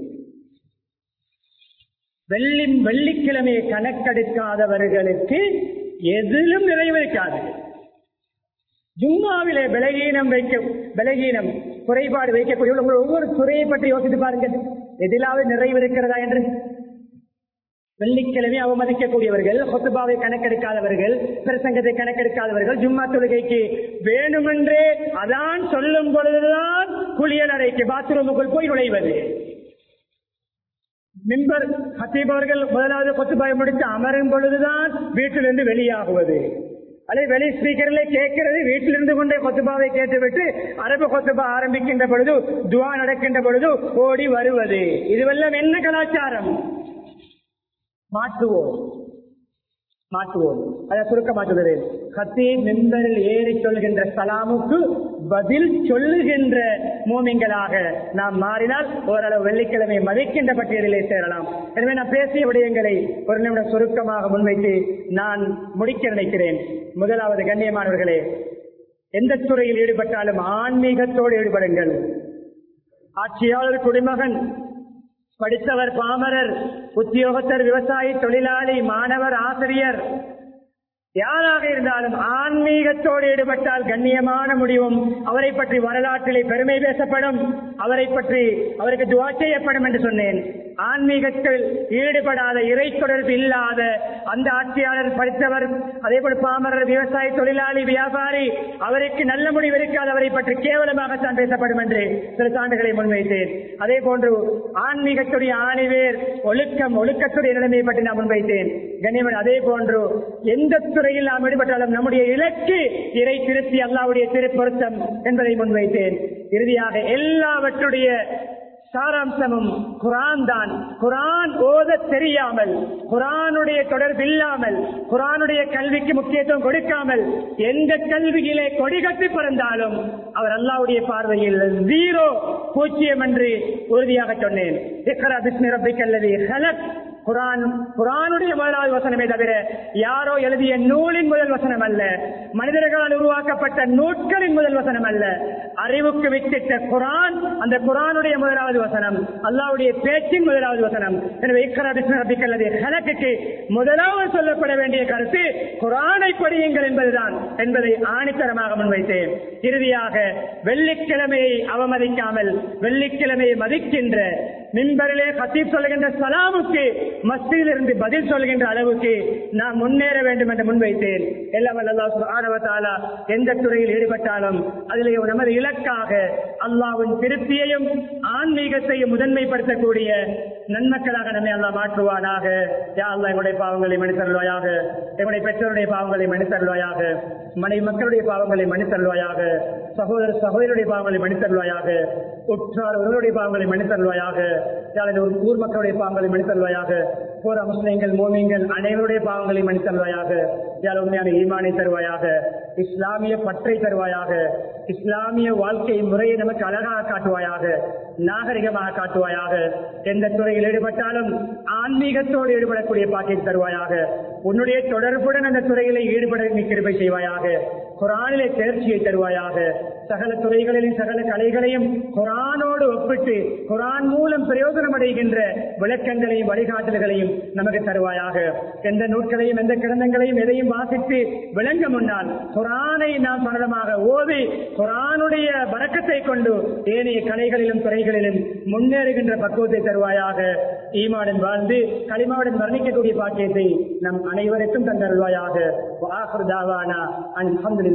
வெள்ளி வெள்ளிக்கிழமையை கணக்கெடுக்காதவர்களுக்கு எதிலும் நிறைவேற்காது ஜும்மாவிலே பலகீனம் வைக்க பலகீனம் குறைபாடு வைக்கக்கூடிய உங்கள் ஒவ்வொரு துறையை பற்றி யோசித்து பாருங்கள் எதிலாவது நிறைவு இருக்கிறதா என்று வெள்ளிக்கிழமை அவமதிக்கக்கூடியவர்கள் ஹொத்துபாவை கணக்கெடுக்காதவர்கள் பிரசங்கத்தை கணக்கெடுக்காதவர்கள் ஜும்மா தொழுகைக்கு வேணுமென்றே அதான் சொல்லும் பொழுதுதான் குளியல் அறைக்கு பாத்ரூமுக்குள் போய் நுழைவது மின்பர் ஹத்தீப் அவர்கள் முதலாவது கொத்துபாய் முடித்து அமரும் பொழுதுதான் வீட்டிலிருந்து வெளியாகுவது அல்லது வெளி ஸ்பீக்கர்ல கேட்கிறது வீட்டிலிருந்து கொண்டே கொத்துபாவை கேட்டுவிட்டு அரபு கொத்துபா ஆரம்பிக்கின்ற பொழுது துவா நடக்கின்ற பொழுது ஓடி வருவது இதுவெல்லாம் என்ன கலாச்சாரம் மாற்றுவோம் மாற்றுவோம் அதை சுருக்க மாற்றுகிறேன் கத்தி மெம்பரில் ஏறி சொல்கின்ற சலாமுக்கு பதில் சொல்லுகின்ற மூமிங்களாக நாம் மாறினால் ஓரளவு வெள்ளிக்கிழமை மதிக்கின்ற பட்டியலிலே சேரலாம் எனவே நான் பேசிய விடயங்களை ஒரு நிமிடம் சுருக்கமாக முன்வைத்து நான் முடிக்க நினைக்கிறேன் முதலாவது கண்ணியமானவர்களே எந்த துறையில் ஈடுபட்டாலும் ஆன்மீகத்தோடு ஈடுபடுங்கள் ஆட்சியாளர் குடிமகன் படித்தவர் பாமரர் உத்தியோகத்தர் விவசாயி தொழிலாளி மாணவர் ஆசிரியர் யாராக இருந்தாலும் ஆன்மீகத்தோடு ஈடுபட்டால் கண்ணியமான முடிவும் அவரை பற்றி வரலாற்றிலே பெருமை பேசப்படும் அவரை பற்றி அவருக்கு துவா செய்யப்படும் என்று சொன்னேன் ஆன்மீகத்தில் ஈடுபடாத இறை தொடர்பு இல்லாத அந்த ஆட்சியாளர் படித்தவர் அதே போல பாமரர் விவசாயி தொழிலாளி வியாபாரி அவருக்கு நல்ல முடிவு இருக்காது அவரை பற்றி கேவலமாகத்தான் பேசப்படும் என்று சில சான்றுகளை முன்வைத்தேன் அதே போன்று ஆன்மீகத்துடைய ஆணிவேர் ஒழுக்கம் ஒழுக்கத்துடைய நிலைமையை பற்றி நான் முன்வைத்தேன் கண்ணியமன் அதே போன்று எந்த துறையில் நாம் ஈடுபட்டாலும் நம்முடைய இலக்கு இறை திருப்தி அல்லாவுடைய திருப்பொருத்தம் என்பதை முன்வைத்தேன் இறுதியாக எல்லாவற்றுடைய சாராம்சமும் குரான் தான் குரான் ஓத தெரியாமல் குரானுடைய தொடர்பு இல்லாமல் குரானுடைய கல்விக்கு முக்கியத்துவம் கொடுக்காமல் எந்த கல்வியிலே கொடிகட்டி பிறந்தாலும் அவர் அல்லாவுடைய பார்வையில் ஜீரோ பூஜ்ஜியம் என்று உறுதியாக சொன்னேன் இக்ரா பிஸ்மி ரப்பிக்கல்லதி ஹலக் குரான் குரானுடைய முதலாவது வசனமே தவிர யாரோ எழுதிய நூலின் முதல் வசனம் அல்ல மனிதர்களால் உருவாக்கப்பட்ட நூட்களின் முதல் வசனம் அல்ல அறிவுக்கு வித்திட்ட குரான் அந்த குரானுடைய முதலாவது வசனம் அல்லாவுடைய பேச்சின் முதலாவது வசனம் எனவே இக்கரா பிஸ்மரபிக்கல்லது கணக்குக்கு முதலாவது சொல்லப்பட வேண்டிய கருத்து குரானை படியுங்கள் என்பதுதான் என்பதை ஆணித்தரமாக முன்வைத்தேன் இறுதியாக வெள்ளிக்கிழமையை அவமதிக்காமல் வெள்ளிக்கிழமையை மதிக்கின்ற மின்பரிலே கத்தீப் சொல்கின்ற சலாமுக்கு மஸ்தியில் இருந்து பதில் சொல்கின்ற அளவுக்கு நாம் முன்னேற வேண்டும் என்று முன்வைத்தேன் எல்லாம் ஆணவத்தாலா எந்த துறையில் ஈடுபட்டாலும் அதிலே நமது இலக்காக அல்லாவின் திருப்தியையும் ஆன்மீகத்தையும் முதன்மைப்படுத்தக்கூடிய நன்மக்களாக நம்மை அல்லா மாற்றுவானாக யா அல்லா எங்களுடைய பாவங்களை மன்னித்தருள்வாயாக எங்களுடைய பெற்றோருடைய பாவங்களை மன்னித்தருள்வாயாக மனைவி மக்களுடைய பாவங்களை மன்னித்தருள்வாயாக சகோதர சகோதரருடைய பாவங்களை மன்னித்தருள்வாயாக உற்றார் ஒருவருடைய பாவங்களை மன்னித்தருள்வாயாக ஊர் மக்களுடைய பாவங்களை மன்னித்தருள்வாயாக போற முஸ்லிம்கள் மோமியங்கள் அனைவருடைய பாவங்களை மன்னித்தருள்வாயாக யார் உண்மையான ஈமானை தருவாயாக இஸ்லாமிய பற்றை தருவாயாக இஸ்லாமிய வாழ்க்கை முறையை நமக்கு அழகாக காட்டுவாயாக நாகரிகமாக காட்டுவாயாக எந்த துறையில் ஈடுபட்டாலும் ஆன்மீகத்தோடு ஈடுபடக்கூடிய பாக்கியம் தருவாயாக உன்னுடைய தொடர்புடன் அந்த துறையிலே ஈடுபட கிருபை செய்வாயாக குரானிலே தேர்ச்சியை தருவாயாக சகல துறைகளிலும் சகல கலைகளையும் குரானோடு ஒப்பிட்டு குரான் மூலம் பிரயோஜனம் அடைகின்ற விளக்கங்களையும் வழிகாட்டல்களையும் நமக்கு தருவாயாக எந்த நூட்களையும் எந்த கிடந்தங்களையும் எதையும் வாசித்து விளங்க முன்னால் குரானை நாம் சரளமாக ஓதி குரானுடைய வரக்கத்தை கொண்டு ஏனைய கலைகளிலும் துறைகளிலும் முன்னேறுகின்ற பக்குவத்தை தருவாயாக ஈமாடன் வாழ்ந்து களிமாவுடன் வர்ணிக்கக்கூடிய பாக்கியத்தை நம் அனைவருக்கும் தந்தருவாயாக